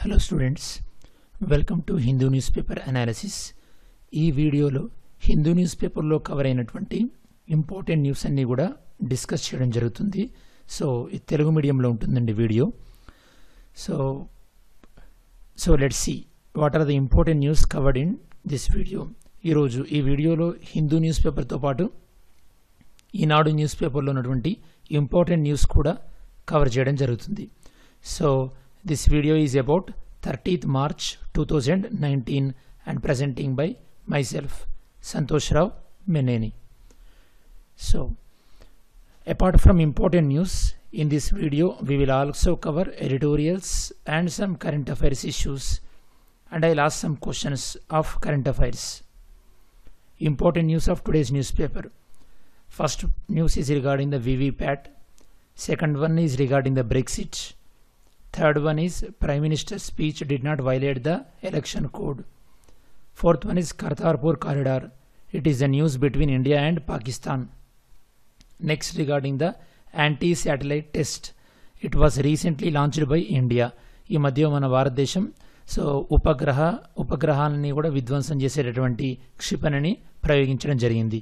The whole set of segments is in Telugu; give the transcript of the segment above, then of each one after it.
hello students welcome to Hindu news paper analysis ఈ వీడియోలో హిందూ న్యూస్ పేపర్లో కవర్ అయినటువంటి ఇంపార్టెంట్ న్యూస్ అన్నీ కూడా డిస్కస్ చేయడం జరుగుతుంది సో ఇది తెలుగు మీడియంలో ఉంటుందండి video so so let see what are the important news covered in this video ఈరోజు ఈ వీడియోలో హిందూ న్యూస్ పేపర్తో పాటు ఈనాడు న్యూస్ పేపర్లో ఉన్నటువంటి ఇంపార్టెంట్ న్యూస్ కూడా కవర్ చేయడం జరుగుతుంది so this video is about thirtieth March two thousand nineteen and presenting by myself Santosh Rao Meneni so apart from important news in this video we will also cover editorials and some current affairs issues and i'll ask some questions of current affairs important news of today's newspaper first news is regarding the vvpat second one is regarding the brexit third one is prime minister's speech did not violate the election code fourth one is kartarpur corridor it is the news between india and pakistan next regarding the anti-satellite test it was recently launched by india ఈ మధ్య మన భారతదేశం సో ఉపగ్రహ ఉపగ్రహాలని కూడా విధ్వంసం చేసేటటువంటి క్షిపణిని ప్రయోగించడం జరిగింది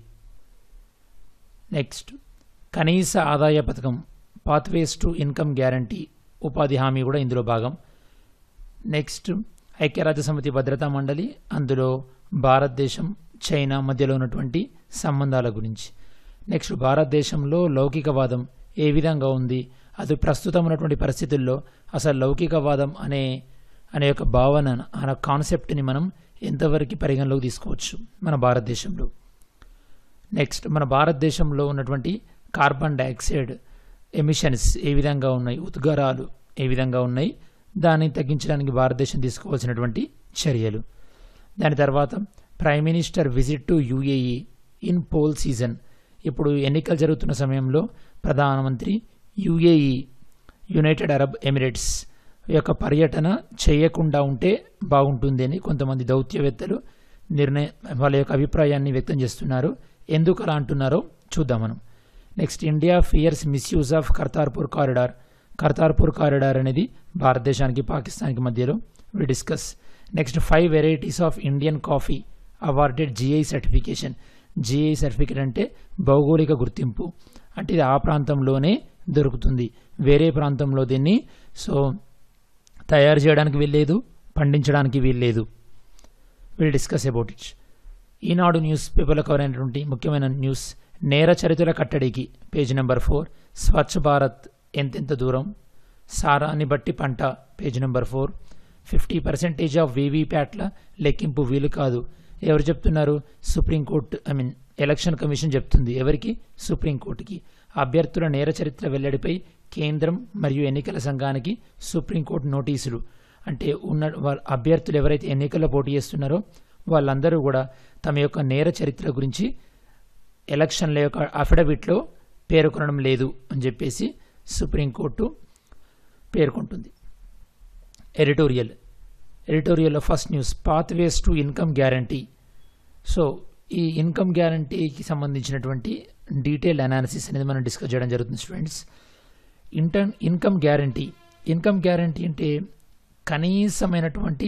నెక్స్ట్ కనీస ఆదాయ పథకం పాత్వేస్ టు ఇన్కమ్ గ్యారంటీ ఉపాధి హామీ కూడా ఇందులో భాగం నెక్స్ట్ ఐక్యరాజ్య సమితి భద్రతా మండలి అందులో భారతదేశం చైనా మధ్యలో ఉన్నటువంటి సంబంధాల గురించి నెక్స్ట్ భారతదేశంలో లౌకికవాదం ఏ విధంగా ఉంది అది ప్రస్తుతం ఉన్నటువంటి పరిస్థితుల్లో అసలు లౌకికవాదం అనే అనే యొక్క భావన అనే కాన్సెప్ట్ని మనం ఎంతవరకు పరిగణలోకి తీసుకోవచ్చు మన భారతదేశంలో నెక్స్ట్ మన భారతదేశంలో ఉన్నటువంటి కార్బన్ డైఆక్సైడ్ ఎమిషన్స్ ఏ విధంగా ఉన్నాయి ఉద్గారాలు ఏ విధంగా ఉన్నాయి దాన్ని తగ్గించడానికి భారతదేశం తీసుకోవాల్సినటువంటి చర్యలు దాని తర్వాత prime minister visit to UAE in poll season ఇప్పుడు ఎన్నికలు జరుగుతున్న సమయంలో ప్రధానమంత్రి యుఏఈ యునైటెడ్ అరబ్ ఎమిరేట్స్ యొక్క పర్యటన చేయకుండా ఉంటే బాగుంటుంది అని కొంతమంది దౌత్యవేత్తలు నిర్ణయ వాళ్ళ యొక్క అభిప్రాయాన్ని వ్యక్తం చేస్తున్నారు ఎందుకు అలా అంటున్నారో చూద్దాం మనం next India fears misuse of Kartarpur corridor Kartarpur corridor అనేది భారతదేశానికి పాకిస్తాన్కి మధ్యలో we discuss next five varieties of Indian coffee awarded GI certification GI certificate అంటే భౌగోళిక గుర్తింపు అంటే ఇది ఆ ప్రాంతంలోనే దొరుకుతుంది వేరే ప్రాంతంలో దీన్ని సో తయారు చేయడానికి వీల్లేదు పండించడానికి వీల్లేదు will discuss about it Eenadu news పేపర్లో కవర్ అయినటువంటి ముఖ్యమైన న్యూస్ నేర చరిత్రల కట్టడికి page number four Swachh Bharat ఎంతెంత దూరం సారాన్ని బట్టి పంట page number four fifty percentage of వీవీప్యాట్ల లెక్కింపు వీలు కాదు ఎవరు చెప్తున్నారు supreme court I mean election commission చెప్తుంది ఎవరికి సుప్రీంకోర్టుకి అభ్యర్థుల నేర చరిత్ర వెల్లడిపై కేంద్రం మరియు ఎన్నికల సంఘానికి సుప్రీంకోర్టు నోటీసులు అంటే ఉన్న వాళ్ళ అభ్యర్థులు ఎవరైతే ఎన్నికల్లో పోటీ చేస్తున్నారో వాళ్ళందరూ కూడా తమ యొక్క నేర చరిత్ర గురించి ఎలక్షన్ల యొక్క అఫిడవిట్లో పేర్కొనడం లేదు అని చెప్పేసి సుప్రీంకోర్టు పేర్కొంటుంది ఎడిటోరియల్ ఎడిటోరియల్లో first news pathways to income guarantee so ఈ ఇన్కమ్ గ్యారంటీకి సంబంధించినటువంటి డీటెయిల్ అనాలిసిస్ అనేది మనం డిస్కస్ చేయడం జరుగుతుంది students inter income guarantee income guarantee అంటే కనీసమైనటువంటి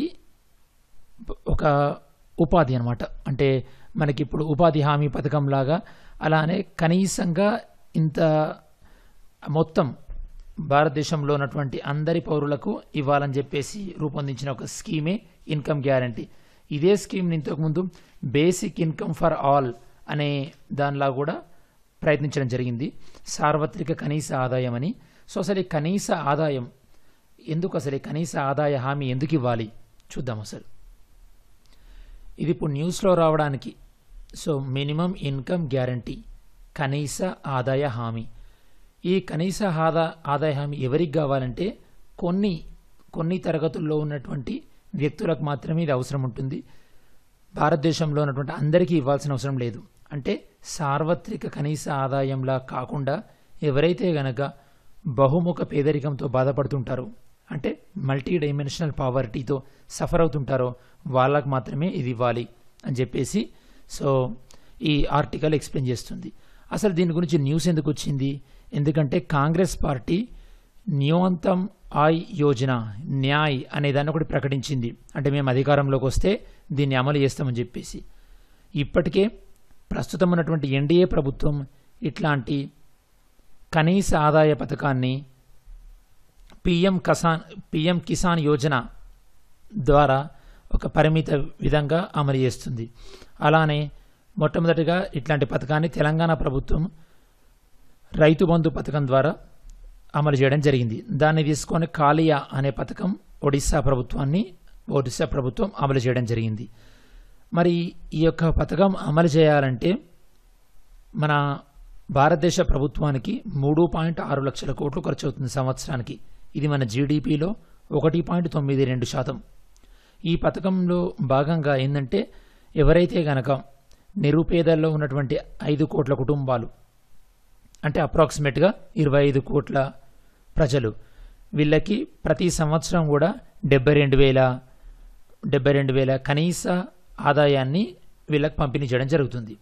ఒక ఉపాధి అనమాట అంటే మనకి ఇప్పుడు ఉపాధి హామీ పథకం లాగా అలానే కనీసంగా ఇంత మొత్తం భారతదేశంలో ఉన్నటువంటి అందరి పౌరులకు ఇవ్వాలని చెప్పేసి రూపొందించిన ఒక స్కీమే ఇన్కమ్ గ్యారంటీ ఇదే స్కీమ్ని ఇంతకుముందు బేసిక్ ఇన్కమ్ ఫర్ ఆల్ అనే దానిలా కూడా ప్రయత్నించడం జరిగింది సార్వత్రిక కనీస ఆదాయం అని సో అసలు ఈ కనీస ఆదాయం ఎందుకు అసలు ఈ కనీస ఆదాయ హామీ ఎందుకు ఇవ్వాలి చూద్దాం అసలు ఇది ఇప్పుడు న్యూస్లో రావడానికి సో మినిమం ఇన్కమ్ గ్యారంటీ కనీస ఆదాయ హామీ ఈ కనీస ఆదా ఆదాయ హామీ ఎవరికి కావాలంటే కొన్ని కొన్ని తరగతుల్లో ఉన్నటువంటి వ్యక్తులకు మాత్రమే ఇది అవసరం ఉంటుంది భారతదేశంలో ఉన్నటువంటి అందరికీ ఇవ్వాల్సిన అవసరం లేదు అంటే సార్వత్రిక కనీస ఆదాయంలా కాకుండా ఎవరైతే గనక బహుముఖ పేదరికంతో బాధపడుతుంటారో అంటే మల్టీ డైమెన్షనల్ పావర్టీతో సఫర్ అవుతుంటారో వాళ్ళకు మాత్రమే ఇది ఇవ్వాలి అని చెప్పేసి సో ఈ ఆర్టికల్ ఎక్స్ప్లెయిన్ చేస్తుంది అసలు దీని గురించి న్యూస్ ఎందుకు వచ్చింది ఎందుకంటే కాంగ్రెస్ పార్టీ న్యూనంతం ఆయ్ యోజన న్యాయ్ అనే దాన్ని ఒకటి ప్రకటించింది అంటే మేము అధికారంలోకి వస్తే దీన్ని అమలు చేస్తామని చెప్పేసి ఇప్పటికే ప్రస్తుతం ఉన్నటువంటి ఎన్డీఏ ప్రభుత్వం ఇట్లాంటి కనీస ఆదాయ పథకాన్ని పిఎం కసాన్ పిఎం కిసాన్ యోజన ద్వారా ఒక పరిమిత విధంగా అమలు చేస్తుంది అలానే మొట్టమొదటిగా ఇట్లాంటి పథకాన్ని తెలంగాణ ప్రభుత్వం రైతు బంధు పథకం ద్వారా అమలు చేయడం జరిగింది దాన్ని తీసుకొని కాలియా అనే పథకం ఒడిశా ప్రభుత్వాన్ని ఒడిశా ప్రభుత్వం అమలు చేయడం జరిగింది మరి ఈ యొక్క పథకం అమలు చేయాలంటే మన భారతదేశ ప్రభుత్వానికి మూడు పాయింట్ ఆరు లక్షల కోట్లు ఖర్చు అవుతుంది సంవత్సరానికి ఇది మన జీడిపిలో ఒకటి పాయింట్ తొమ్మిది రెండు శాతం ఈ పథకంలో భాగంగా ఏంటంటే ఎవరైతే గనక నిరుపేదల్లో ఉన్నటువంటి ఐదు కోట్ల కుటుంబాలు అంటే అప్రాక్సిమేట్గా ఇరవై ఐదు కోట్ల ప్రజలు వీళ్ళకి ప్రతి సంవత్సరం కూడా డెబ్బై రెండు వేల డెబ్బై రెండు వేల కనీస ఆదాయాన్ని వీళ్ళకి పంపిణీ చేయడం జరుగుతుంది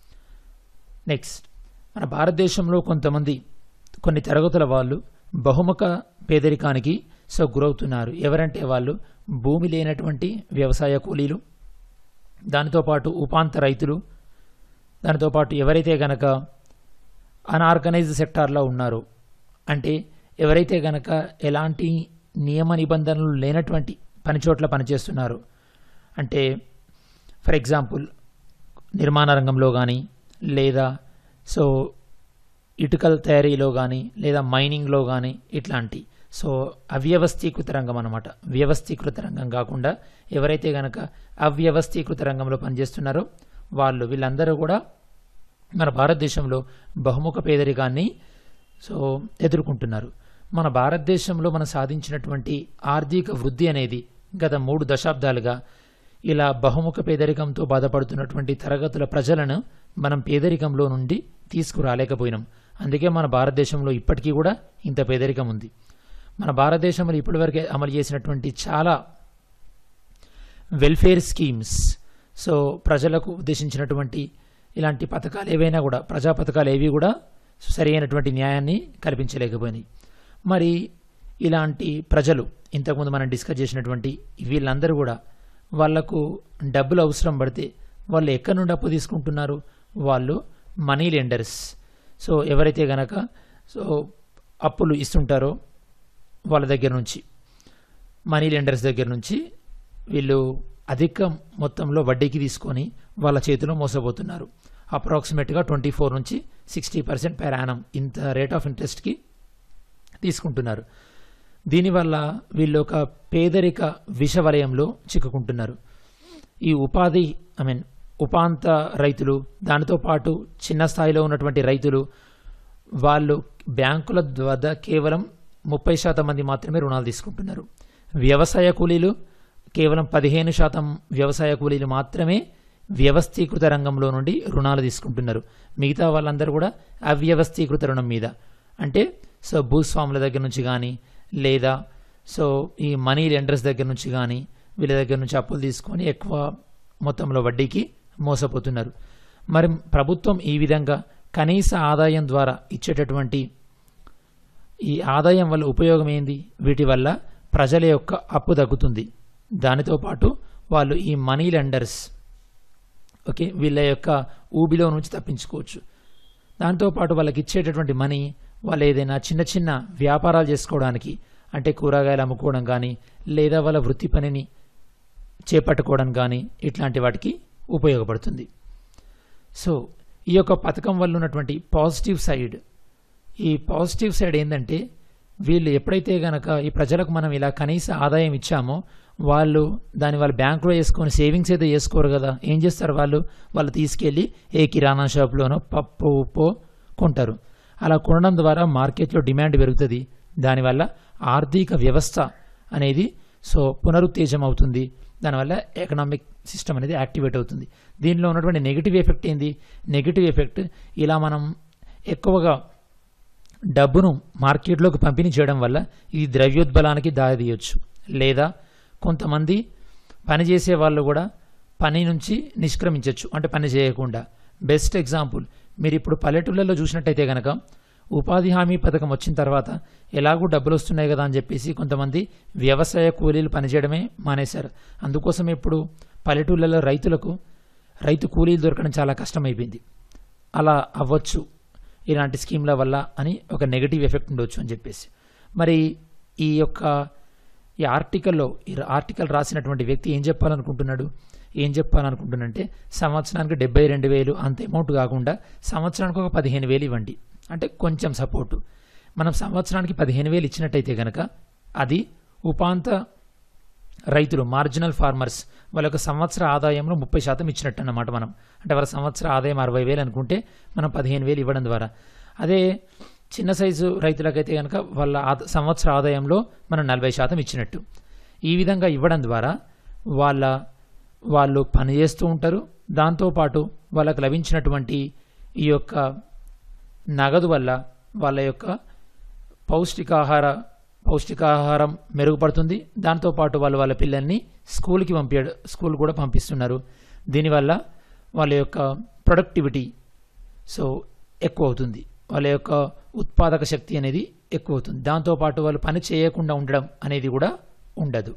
నెక్స్ట్ మన భారతదేశంలో కొంతమంది కొన్ని తరగతుల వాళ్ళు బహుముఖ పేదరికానికి సో గురవుతున్నారు ఎవరంటే వాళ్ళు భూమి లేనటువంటి వ్యవసాయ కూలీలు దానితో పాటు ఉపాంత రైతులు దానితో పాటు ఎవరైతే గనక అన్ఆర్గనైజ్డ్ సెక్టార్లో ఉన్నారో అంటే ఎవరైతే గనక ఎలాంటి నియమ నిబంధనలు లేనటువంటి పని చోట్ల పనిచేస్తున్నారు అంటే ఫర్ ఎగ్జాంపుల్ నిర్మాణ రంగంలో కానీ లేదా సో ఇటుకల తయారీలో కానీ లేదా మైనింగ్లో కానీ ఇట్లాంటి సో అవ్యవస్థీకృత రంగం అనమాట వ్యవస్థీకృత రంగం కాకుండా ఎవరైతే గనక అవ్యవస్థీకృత రంగంలో పనిచేస్తున్నారో వాళ్ళు వీళ్ళందరూ కూడా మన భారతదేశంలో బహుముఖ పేదరికాన్ని సో ఎదుర్కొంటున్నారు మన భారతదేశంలో మనం సాధించినటువంటి ఆర్థిక వృద్ధి అనేది గత మూడు దశాబ్దాలుగా ఇలా బహుముఖ పేదరికంతో బాధపడుతున్నటువంటి తరగతుల ప్రజలను మనం పేదరికంలో నుండి తీసుకురాలేకపోయినాం అందుకే మన భారతదేశంలో ఇప్పటికీ కూడా ఇంత పేదరికం ఉంది మన భారతదేశంలో ఇప్పటివరకే అమలు చేసినటువంటి చాలా వెల్ఫేర్ స్కీమ్స్ సో ప్రజలకు ఉద్దేశించినటువంటి ఇలాంటి పథకాలు ఏవైనా కూడా ప్రజా పథకాలు ఏవి కూడా సరైనటువంటి న్యాయాన్ని కల్పించలేకపోయినాయి మరి ఇలాంటి ప్రజలు ఇంతకుముందు మనం డిస్కస్ చేసినటువంటి వీళ్ళందరూ కూడా వాళ్లకు డబ్బులు అవసరం పడితే వాళ్ళు ఎక్కడి నుండి అప్పు తీసుకుంటున్నారు వాళ్ళు మనీ లెండర్స్ సో ఎవరైతే గనక సో అప్పులు ఇస్తుంటారో వాళ్ళ దగ్గర నుంచి మనీ లెండర్స్ దగ్గర నుంచి వీళ్ళు అధిక మొత్తంలో వడ్డీకి తీసుకొని వాళ్ళ చేతిలో మోసపోతున్నారు అప్రాక్సిమేట్గా ట్వంటీ ఫోర్ నుంచి సిక్స్టీ పర్సెంట్ పెర్ యానం ఇంత రేట్ ఆఫ్ ఇంట్రెస్ట్కి తీసుకుంటున్నారు దీనివల్ల వీళ్ళు ఒక పేదరిక విషవలయంలో చిక్కుకుంటున్నారు ఈ ఉపాధి ఐ మీన్ ఉపాంత రైతులు దానితో పాటు చిన్న స్థాయిలో ఉన్నటువంటి రైతులు వాళ్ళు బ్యాంకుల వద్ద కేవలం ముప్పై శాతం మంది మాత్రమే రుణాలు తీసుకుంటున్నారు వ్యవసాయ కూలీలు కేవలం పదిహేను శాతం వ్యవసాయ కూలీలు మాత్రమే వ్యవస్థీకృత రంగంలో నుండి రుణాలు తీసుకుంటున్నారు మిగతా వాళ్ళందరూ కూడా అవ్యవస్థీకృత రుణం మీద అంటే సో భూస్వాముల దగ్గర నుంచి కానీ లేదా సో ఈ మనీ లెండర్స్ దగ్గర నుంచి కానీ వీళ్ళ దగ్గర నుంచి అప్పులు తీసుకొని ఎక్కువ మొత్తంలో వడ్డీకి మోసపోతున్నారు మరి ప్రభుత్వం ఈ విధంగా కనీస ఆదాయం ద్వారా ఇచ్చేటటువంటి ఈ ఆదాయం వల్ల ఉపయోగం ఏంది వీటి వల్ల ప్రజల యొక్క అప్పు తగ్గుతుంది దానితో పాటు వాళ్ళు ఈ మనీ లెండర్స్ ఓకే వీళ్ళ యొక్క ఊబిలో నుంచి తప్పించుకోవచ్చు దాంతోపాటు వాళ్ళకి ఇచ్చేటటువంటి మనీ వాళ్ళు ఏదైనా చిన్న చిన్న వ్యాపారాలు చేసుకోవడానికి అంటే కూరగాయలు అమ్ముకోవడం కానీ లేదా వాళ్ళ వృత్తి పనిని చేపట్టుకోవడం కానీ ఇట్లాంటి వాటికి ఉపయోగపడుతుంది సో ఈ యొక్క పథకం వల్ల ఉన్నటువంటి పాజిటివ్ సైడ్ ఈ పాజిటివ్ సైడ్ ఏంటంటే వీళ్ళు ఎప్పుడైతే గనక ఈ ప్రజలకు మనం ఇలా కనీస ఆదాయం ఇచ్చామో వాళ్ళు దాన్ని వాళ్ళ బ్యాంకులో వేసుకొని సేవింగ్స్ అయితే చేసుకోరు కదా ఏం చేస్తారు వాళ్ళు వాళ్ళు తీసుకెళ్ళి ఏ కిరాణా షాప్లోనో పప్పు ఉప్పు కొంటారు అలా కొనడం ద్వారా మార్కెట్లో డిమాండ్ పెరుగుతుంది దానివల్ల ఆర్థిక వ్యవస్థ అనేది సో పునరుత్తేజం అవుతుంది దానివల్ల ఎకనామిక్ సిస్టమ్ అనేది యాక్టివేట్ అవుతుంది దీనిలో ఉన్నటువంటి నెగిటివ్ ఎఫెక్ట్ ఏంది నెగిటివ్ ఎఫెక్ట్ ఇలా మనం ఎక్కువగా డబ్బును మార్కెట్లోకి పంపిణీ చేయడం వల్ల ఇది ద్రవ్యోద్బలానికి దారితీయొచ్చు లేదా కొంతమంది పని చేసే వాళ్ళు కూడా పని నుంచి నిష్క్రమించవచ్చు అంటే పని చేయకుండా బెస్ట్ ఎగ్జాంపుల్ మీరు ఇప్పుడు పల్లెటూళ్ళలో చూసినట్టయితే కనుక ఉపాధి హామీ పథకం వచ్చిన తర్వాత ఎలాగూ డబ్బులు వస్తున్నాయి కదా అని చెప్పేసి కొంతమంది వ్యవసాయ కూలీలు పనిచేయడమే మానేశారు అందుకోసం ఇప్పుడు పల్లెటూళ్ళలో రైతులకు రైతు కూలీలు దొరకడం చాలా కష్టమైపోయింది అలా అవ్వచ్చు ఇలాంటి స్కీమ్ల వల్ల అని ఒక నెగటివ్ ఎఫెక్ట్ ఉండొచ్చు అని చెప్పేసి మరి ఈ యొక్క ఈ ఆర్టికల్లో ఈ ఆర్టికల్ రాసినటువంటి వ్యక్తి ఏం చెప్పాలనుకుంటున్నాడు ఏం చెప్పాలనుకుంటున్నంటే సంవత్సరానికి డెబ్బై రెండు వేలు అంత అమౌంట్ కాకుండా సంవత్సరానికి ఒక పదిహేను వేలు ఇవ్వండి అంటే కొంచెం సపోర్టు మనం సంవత్సరానికి పదిహేను వేలు ఇచ్చినట్టయితే కనుక అది ఉపాంత రైతులు మార్జినల్ ఫార్మర్స్ వాళ్ళ యొక్క సంవత్సర ఆదాయంలో ముప్పై శాతం ఇచ్చినట్టు అన్నమాట మనం అంటే వాళ్ళ సంవత్సర ఆదాయం అరవై వేలు అనుకుంటే మనం పదిహేను వేలు ఇవ్వడం ద్వారా అదే చిన్న సైజు రైతులకైతే కనుక వాళ్ళ ఆద- సంవత్సర ఆదాయంలో మనం నలభై శాతం ఇచ్చినట్టు ఈ విధంగా ఇవ్వడం ద్వారా వాళ్ళ వాళ్ళు పని చేస్తూ ఉంటారు దాంతోపాటు వాళ్ళకు లభించినటువంటి ఈ యొక్క నగదు వల్ల వాళ్ళ యొక్క పౌష్టికాహార పౌష్టికాహారం మెరుగుపడుతుంది దాంతోపాటు వాళ్ళు వాళ్ళ పిల్లల్ని స్కూల్కి పంపి స్కూల్ కూడా పంపిస్తున్నారు దీనివల్ల వాళ్ళ యొక్క ప్రొడక్టివిటీ సో ఎక్కువ అవుతుంది వాళ్ళ యొక్క ఉత్పాదక శక్తి అనేది ఎక్కువ అవుతుంది దాంతోపాటు వాళ్ళు పని చేయకుండా ఉండడం అనేది కూడా ఉండదు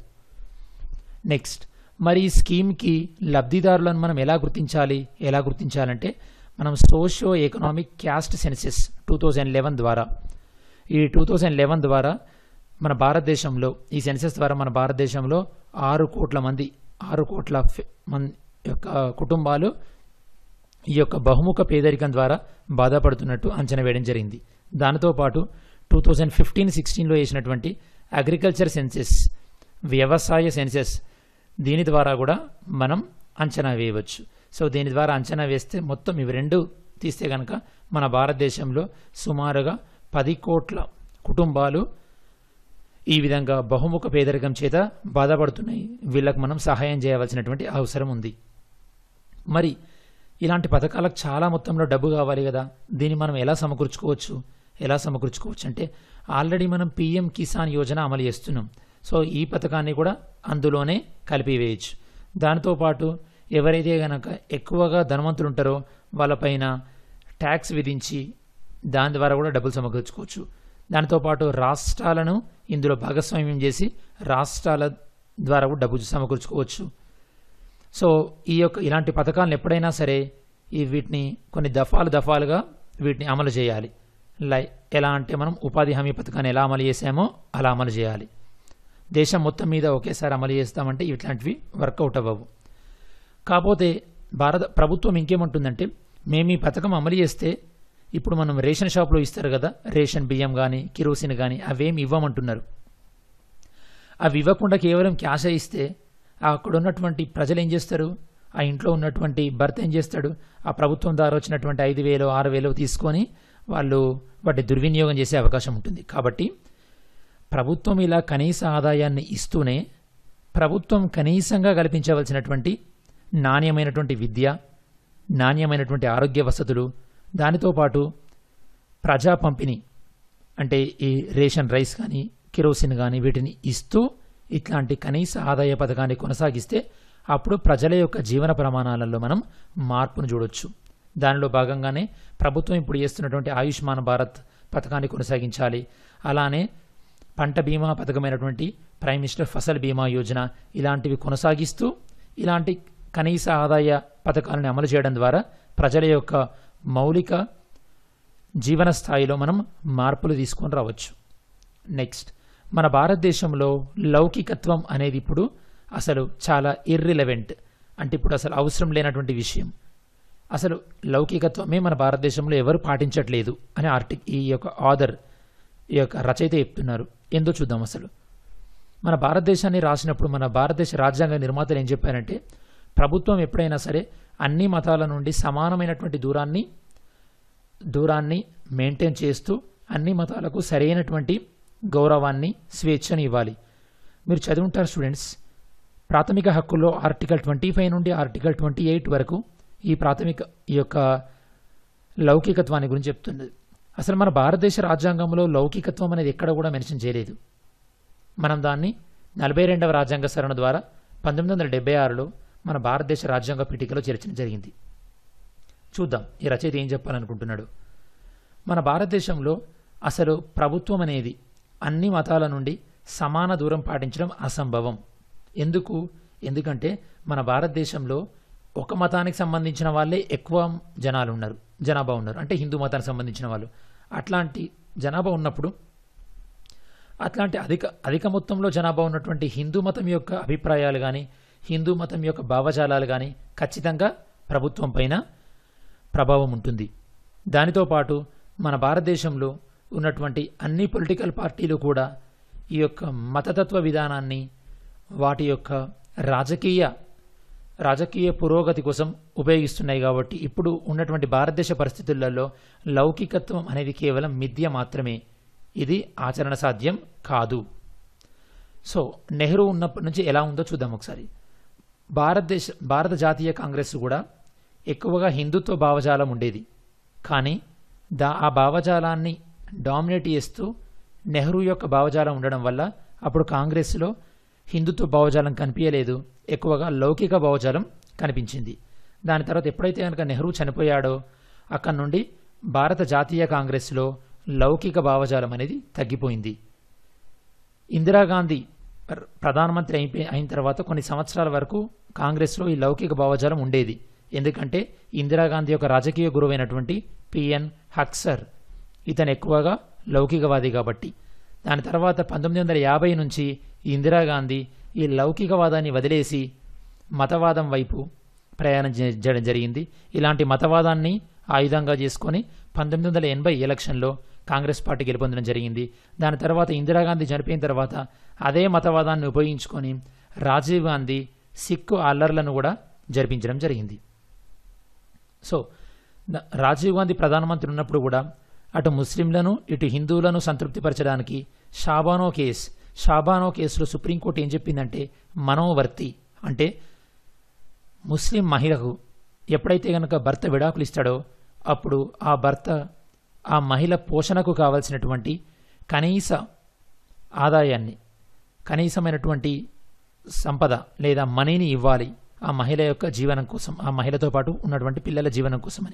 నెక్స్ట్ మరి ఈ స్కీమ్కి లబ్ధిదారులను మనం ఎలా గుర్తించాలి ఎలా గుర్తించాలంటే మనం socio economic caste census two thousand eleven ద్వారా ఈ టూ థౌజండ్ లెవెన్ ద్వారా మన భారతదేశంలో ఈ సెన్సెస్ ద్వారా మన భారతదేశంలో ఆరు కోట్ల మంది ఆరు కోట్ల ఫె- మంది యొక్క కుటుంబాలు ఈ యొక్క బహుముఖ పేదరికం ద్వారా బాధపడుతున్నట్టు అంచనా వేయడం జరిగింది దానితో పాటు టూ థౌజండ్ ఫిఫ్టీన్ సిక్స్టీన్లో వేసినటువంటి అగ్రికల్చర్ సెన్సెస్ వ్యవసాయ సెన్సెస్ దీని ద్వారా కూడా మనం అంచనా వేయవచ్చు సో దీని ద్వారా అంచనా వేస్తే మొత్తం ఇవి రెండు తీస్తే కనుక మన భారతదేశంలో సుమారుగా పది కోట్ల కుటుంబాలు ఈ విధంగా బహుముఖ పేదరికం చేత బాధపడుతున్నాయి వీళ్ళకు మనం సహాయం చేయవలసినటువంటి అవసరం ఉంది మరి ఇలాంటి పథకాలకు చాలా మొత్తంలో డబ్బు కావాలి కదా దీన్ని మనం ఎలా సమకూర్చుకోవచ్చు ఎలా సమకూర్చుకోవచ్చు అంటే ఆల్రెడీ మనం పిఎం కిసాన్ యోజన అమలు చేస్తున్నాం సో ఈ పథకాన్ని కూడా అందులోనే కలిపివేయచ్చు దానితో పాటు ఎవరైతే గనక ఎక్కువగా ధనవంతులు ఉంటారో వాళ్ళపైన ట్యాక్స్ విధించి దాని ద్వారా కూడా డబ్బులు సమకూర్చుకోవచ్చు దానితో పాటు రాష్ట్రాలను ఇందులో భాగస్వామ్యం చేసి రాష్ట్రాల ద్వారా కూడా డబ్బు సమకూర్చుకోవచ్చు సో ఈ యొక్క ఇలాంటి పథకాలను ఎప్పుడైనా సరే ఈ వీటిని కొన్ని దఫాలు దఫాలుగా వీటిని అమలు చేయాలి లై ఎలా అంటే మనం ఉపాధి హామీ పథకాన్ని ఎలా అమలు చేసామో అలా అమలు చేయాలి దేశం మొత్తం మీద ఒకేసారి అమలు చేస్తామంటే ఇట్లాంటివి వర్కౌట్ అవ్వవు కాకపోతే భారత ప్రభుత్వం ఇంకేమంటుందంటే మేము ఈ పథకం అమలు చేస్తే ఇప్పుడు మనం రేషన్ షాప్లో ఇస్తారు కదా రేషన్ బియ్యం కానీ కిరోసిన్ కానీ అవేమి ఇవ్వమంటున్నారు అవి ఇవ్వకుండా కేవలం క్యాష్ ఇస్తే అక్కడ ఉన్నటువంటి ప్రజలు ఏం చేస్తారు ఆ ఇంట్లో ఉన్నటువంటి భర్త ఏం చేస్తాడు ఆ ప్రభుత్వం ద్వారా వచ్చినటువంటి ఐదు వేలు ఆరు వేలు తీసుకొని వాళ్ళు వాటిని దుర్వినియోగం చేసే అవకాశం ఉంటుంది కాబట్టి ప్రభుత్వం ఇలా కనీస ఆదాయాన్ని ఇస్తూనే ప్రభుత్వం కనీసంగా కల్పించవలసినటువంటి నాణ్యమైనటువంటి విద్య నాణ్యమైనటువంటి ఆరోగ్య వసతులు దానితో పాటు ప్రజా పంపిణీ అంటే ఈ రేషన్ రైస్ కానీ కిరోసిన్ కానీ వీటిని ఇస్తూ ఇట్లాంటి కనీస ఆదాయ పథకాన్ని కొనసాగిస్తే అప్పుడు ప్రజల యొక్క జీవన ప్రమాణాలలో మనం మార్పును చూడొచ్చు దానిలో భాగంగానే ప్రభుత్వం ఇప్పుడు చేస్తున్నటువంటి ఆయుష్మాన్ భారత్ పథకాన్ని కొనసాగించాలి అలానే పంట బీమా పథకమైనటువంటి ప్రైమ్ మినిస్టర్ ఫసల్ బీమా యోజన ఇలాంటివి కొనసాగిస్తూ ఇలాంటి కనీస ఆదాయ పథకాలను అమలు చేయడం ద్వారా ప్రజల యొక్క మౌలిక జీవన స్థాయిలో మనం మార్పులు తీసుకొని రావచ్చు నెక్స్ట్ మన భారతదేశంలో లౌకికత్వం అనేది ఇప్పుడు అసలు చాలా ఇర్రిలవెంట్ అంటే ఇప్పుడు అసలు అవసరం లేనటువంటి విషయం అసలు లౌకికత్వమే మన భారతదేశంలో ఎవరు పాటించట్లేదు అని ఆర్టి ఈ యొక్క ఆథర్ ఈ యొక్క రచయిత చెప్తున్నారు ఏందో చూద్దాం అసలు మన భారతదేశాన్ని రాసినప్పుడు మన భారతదేశ రాజ్యాంగ నిర్మాతలు ఏం చెప్పారంటే ప్రభుత్వం ఎప్పుడైనా సరే అన్ని మతాల నుండి సమానమైనటువంటి దూరాన్ని దూరాన్ని మెయింటైన్ చేస్తూ అన్ని మతాలకు సరైనటువంటి గౌరవాన్ని స్వేచ్ఛని ఇవ్వాలి మీరు చదువుంటారు స్టూడెంట్స్ ప్రాథమిక హక్కుల్లో ఆర్టికల్ ట్వంటీ ఫైవ్ నుండి ఆర్టికల్ ట్వంటీ ఎయిట్ వరకు ఈ ప్రాథమిక ఈ యొక్క లౌకికత్వాన్ని గురించి చెప్తుంది అసలు మన భారతదేశ రాజ్యాంగంలో లౌకికత్వం అనేది ఎక్కడ కూడా మెన్షన్ చేయలేదు మనం దాన్ని నలభై రెండవ రాజ్యాంగ సవరణ ద్వారా పంతొమ్మిది వందల డెబ్బై ఆరులో మన భారతదేశ రాజ్యాంగ పీఠికలో చేర్చడం జరిగింది చూద్దాం ఈ రచయిత ఏం చెప్పాలనుకుంటున్నాడు మన భారతదేశంలో అసలు ప్రభుత్వం అనేది అన్ని మతాల నుండి సమాన దూరం పాటించడం అసంభవం ఎందుకు ఎందుకంటే మన భారతదేశంలో ఒక మతానికి సంబంధించిన వాళ్ళే ఎక్కువ జనాలు ఉన్నారు జనాభా ఉన్నారు అంటే హిందూ మతానికి సంబంధించిన వాళ్ళు అట్లాంటి జనాభా ఉన్నప్పుడు అట్లాంటి అధిక అధిక మొత్తంలో జనాభా ఉన్నటువంటి హిందూ మతం యొక్క అభిప్రాయాలు కానీ హిందూ మతం యొక్క భావజాలాలు కానీ ఖచ్చితంగా ప్రభుత్వం పైన ప్రభావం ఉంటుంది దానితో పాటు మన భారతదేశంలో ఉన్నటువంటి అన్ని పొలిటికల్ పార్టీలు కూడా ఈ యొక్క మతతత్వ విధానాన్ని వాటి యొక్క రాజకీయ రాజకీయ పురోగతి కోసం ఉపయోగిస్తున్నాయి కాబట్టి ఇప్పుడు ఉన్నటువంటి భారతదేశ పరిస్థితులలో లౌకికత్వం అనేది కేవలం మిథ్య మాత్రమే ఇది ఆచరణ సాధ్యం కాదు సో నెహ్రూ ఉన్నప్పటి నుంచి ఎలా ఉందో చూద్దాం ఒకసారి భారతదేశ భారత జాతీయ కాంగ్రెస్ కూడా ఎక్కువగా హిందుత్వ భావజాలం ఉండేది కానీ దా ఆ భావజాలాన్ని డామినేట్ చేస్తూ నెహ్రూ యొక్క భావజాలం ఉండడం వల్ల అప్పుడు కాంగ్రెస్లో హిందుత్వ భావజాలం కనిపించలేదు ఎక్కువగా లౌకిక భావజాలం కనిపించింది దాని తర్వాత ఎప్పుడైతే కనుక నెహ్రూ చనిపోయాడో అక్కడి నుండి భారత జాతీయ కాంగ్రెస్లో లౌకిక భావజాలం అనేది తగ్గిపోయింది ఇందిరాగాంధీ ప్ర- ప్రధానమంత్రి అయిపోయి అయిన తర్వాత కొన్ని సంవత్సరాల వరకు కాంగ్రెస్లో ఈ లౌకిక భావజాలం ఉండేది ఎందుకంటే ఇందిరాగాంధీ యొక్క రాజకీయ గురువైనటువంటి పిఎన్ హక్సర్ ఇతను ఎక్కువగా లౌకికవాది కాబట్టి దాని తర్వాత పంతొమ్మిది వందల యాభై నుంచి ఇందిరాగాంధీ ఈ లౌకికవాదాన్ని వదిలేసి మతవాదం వైపు ప్రయాణం చే- చేయడం జరిగింది ఇలాంటి మతవాదాన్ని ఆయుధంగా చేసుకొని పంతొమ్మిది వందల ఎనభై ఎలక్షన్లో కాంగ్రెస్ పార్టీ గెలుపొందడం జరిగింది దాని తర్వాత ఇందిరాగాంధీ చనిపోయిన తర్వాత అదే మతవాదాన్ని ఉపయోగించుకొని రాజీవ్ గాంధీ సిక్కు అల్లర్లను కూడా జరిపించడం జరిగింది సో ద- రాజీవ్ గాంధీ ప్రధానమంత్రి ఉన్నప్పుడు కూడా అటు ముస్లింలను ఇటు హిందువులను సంతృప్తిపరచడానికి షాబానో కేస్ షాబానో కేసులో సుప్రీంకోర్టు ఏం చెప్పిందంటే మనోవర్తి అంటే ముస్లిం మహిళకు ఎప్పుడైతే గనక భర్త విడాకులు ఇస్తాడో అప్పుడు ఆ భర్త ఆ మహిళ పోషణకు కావలసినటువంటి కనీస ఆదాయాన్ని కనీసమైనటువంటి సంపద లేదా మనీని ఇవ్వాలి ఆ మహిళ యొక్క జీవనం కోసం ఆ మహిళతో పాటు ఉన్నటువంటి పిల్లల జీవనం కోసమని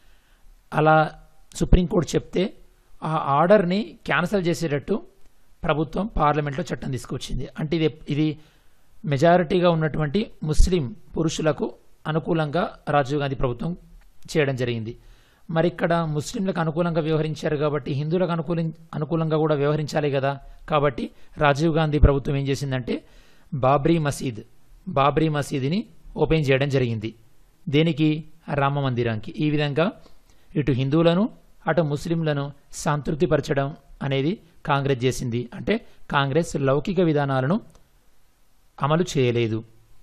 అలా సుప్రీంకోర్టు చెప్తే ఆ ఆర్డర్ని క్యాన్సిల్ చేసేటట్టు ప్రభుత్వం పార్లమెంట్లో చట్టం తీసుకొచ్చింది అంటే ఇది ఇది మెజారిటీగా ఉన్నటువంటి ముస్లిం పురుషులకు అనుకూలంగా రాజీవ్ గాంధీ ప్రభుత్వం చేయడం జరిగింది మరి ఇక్కడ ముస్లింలకు అనుకూలంగా వ్యవహరించారు కాబట్టి హిందువులకు అనుకూల అనుకూలంగా కూడా వ్యవహరించాలి కదా కాబట్టి రాజీవ్ గాంధీ ప్రభుత్వం ఏం చేసిందంటే బాబ్రీ మసీద్ బాబ్రీ మసీదుని ఓపెన్ చేయడం జరిగింది దేనికి రామ మందిరానికి ఈ విధంగా ఇటు హిందువులను అటు ముస్లింలను సంతృప్తిపరచడం అనేది కాంగ్రెస్ చేసింది అంటే కాంగ్రెస్ లౌకిక విధానాలను అమలు చేయలేదు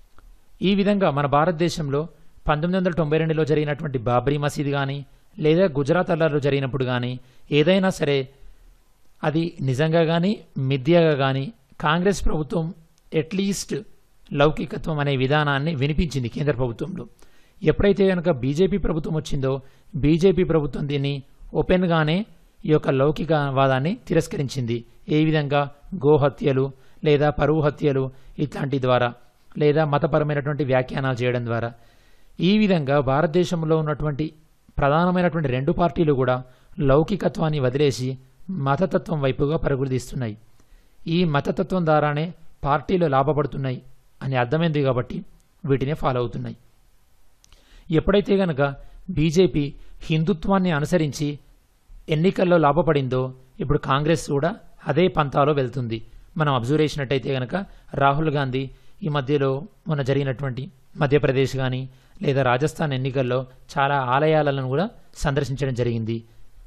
ఈ విధంగా మన భారతదేశంలో పంతొమ్మిది వందల తొంభై రెండులో జరిగినటువంటి బాబ్రీ మసీద్ కానీ లేదా గుజరాత్ అల్లర్లో జరిగినప్పుడు కానీ ఏదైనా సరే అది నిజంగా కానీ మిథ్యగా కానీ కాంగ్రెస్ ప్రభుత్వం అట్లీస్ట్ లౌకికత్వం అనే విధానాన్ని వినిపించింది కేంద్ర ప్రభుత్వంలో ఎప్పుడైతే కనుక బీజేపీ ప్రభుత్వం వచ్చిందో బీజేపీ ప్రభుత్వం దీన్ని ఓపెన్గానే ఈ యొక్క లౌకికవాదాన్ని తిరస్కరించింది ఏ విధంగా గోహత్యలు లేదా పరువు హత్యలు ఇట్లాంటి ద్వారా లేదా మతపరమైనటువంటి వ్యాఖ్యానాలు చేయడం ద్వారా ఈ విధంగా భారతదేశంలో ఉన్నటువంటి ప్రధానమైనటువంటి రెండు పార్టీలు కూడా లౌకికత్వాన్ని వదిలేసి మతతత్వం వైపుగా పరుగులు తీస్తున్నాయి ఈ మతతత్వం ద్వారానే పార్టీలు లాభపడుతున్నాయి అని అర్థమైంది కాబట్టి వీటినే ఫాలో అవుతున్నాయి ఎప్పుడైతే గనక బీజేపీ హిందుత్వాన్ని అనుసరించి ఎన్నికల్లో లాభపడిందో ఇప్పుడు కాంగ్రెస్ కూడా అదే పంతాలో వెళ్తుంది మనం అబ్జర్వ్ చేసినట్టయితే గనక రాహుల్ గాంధీ ఈ మధ్యలో మొన్న జరిగినటువంటి మధ్యప్రదేశ్ కానీ లేదా రాజస్థాన్ ఎన్నికల్లో చాలా ఆలయాలను కూడా సందర్శించడం జరిగింది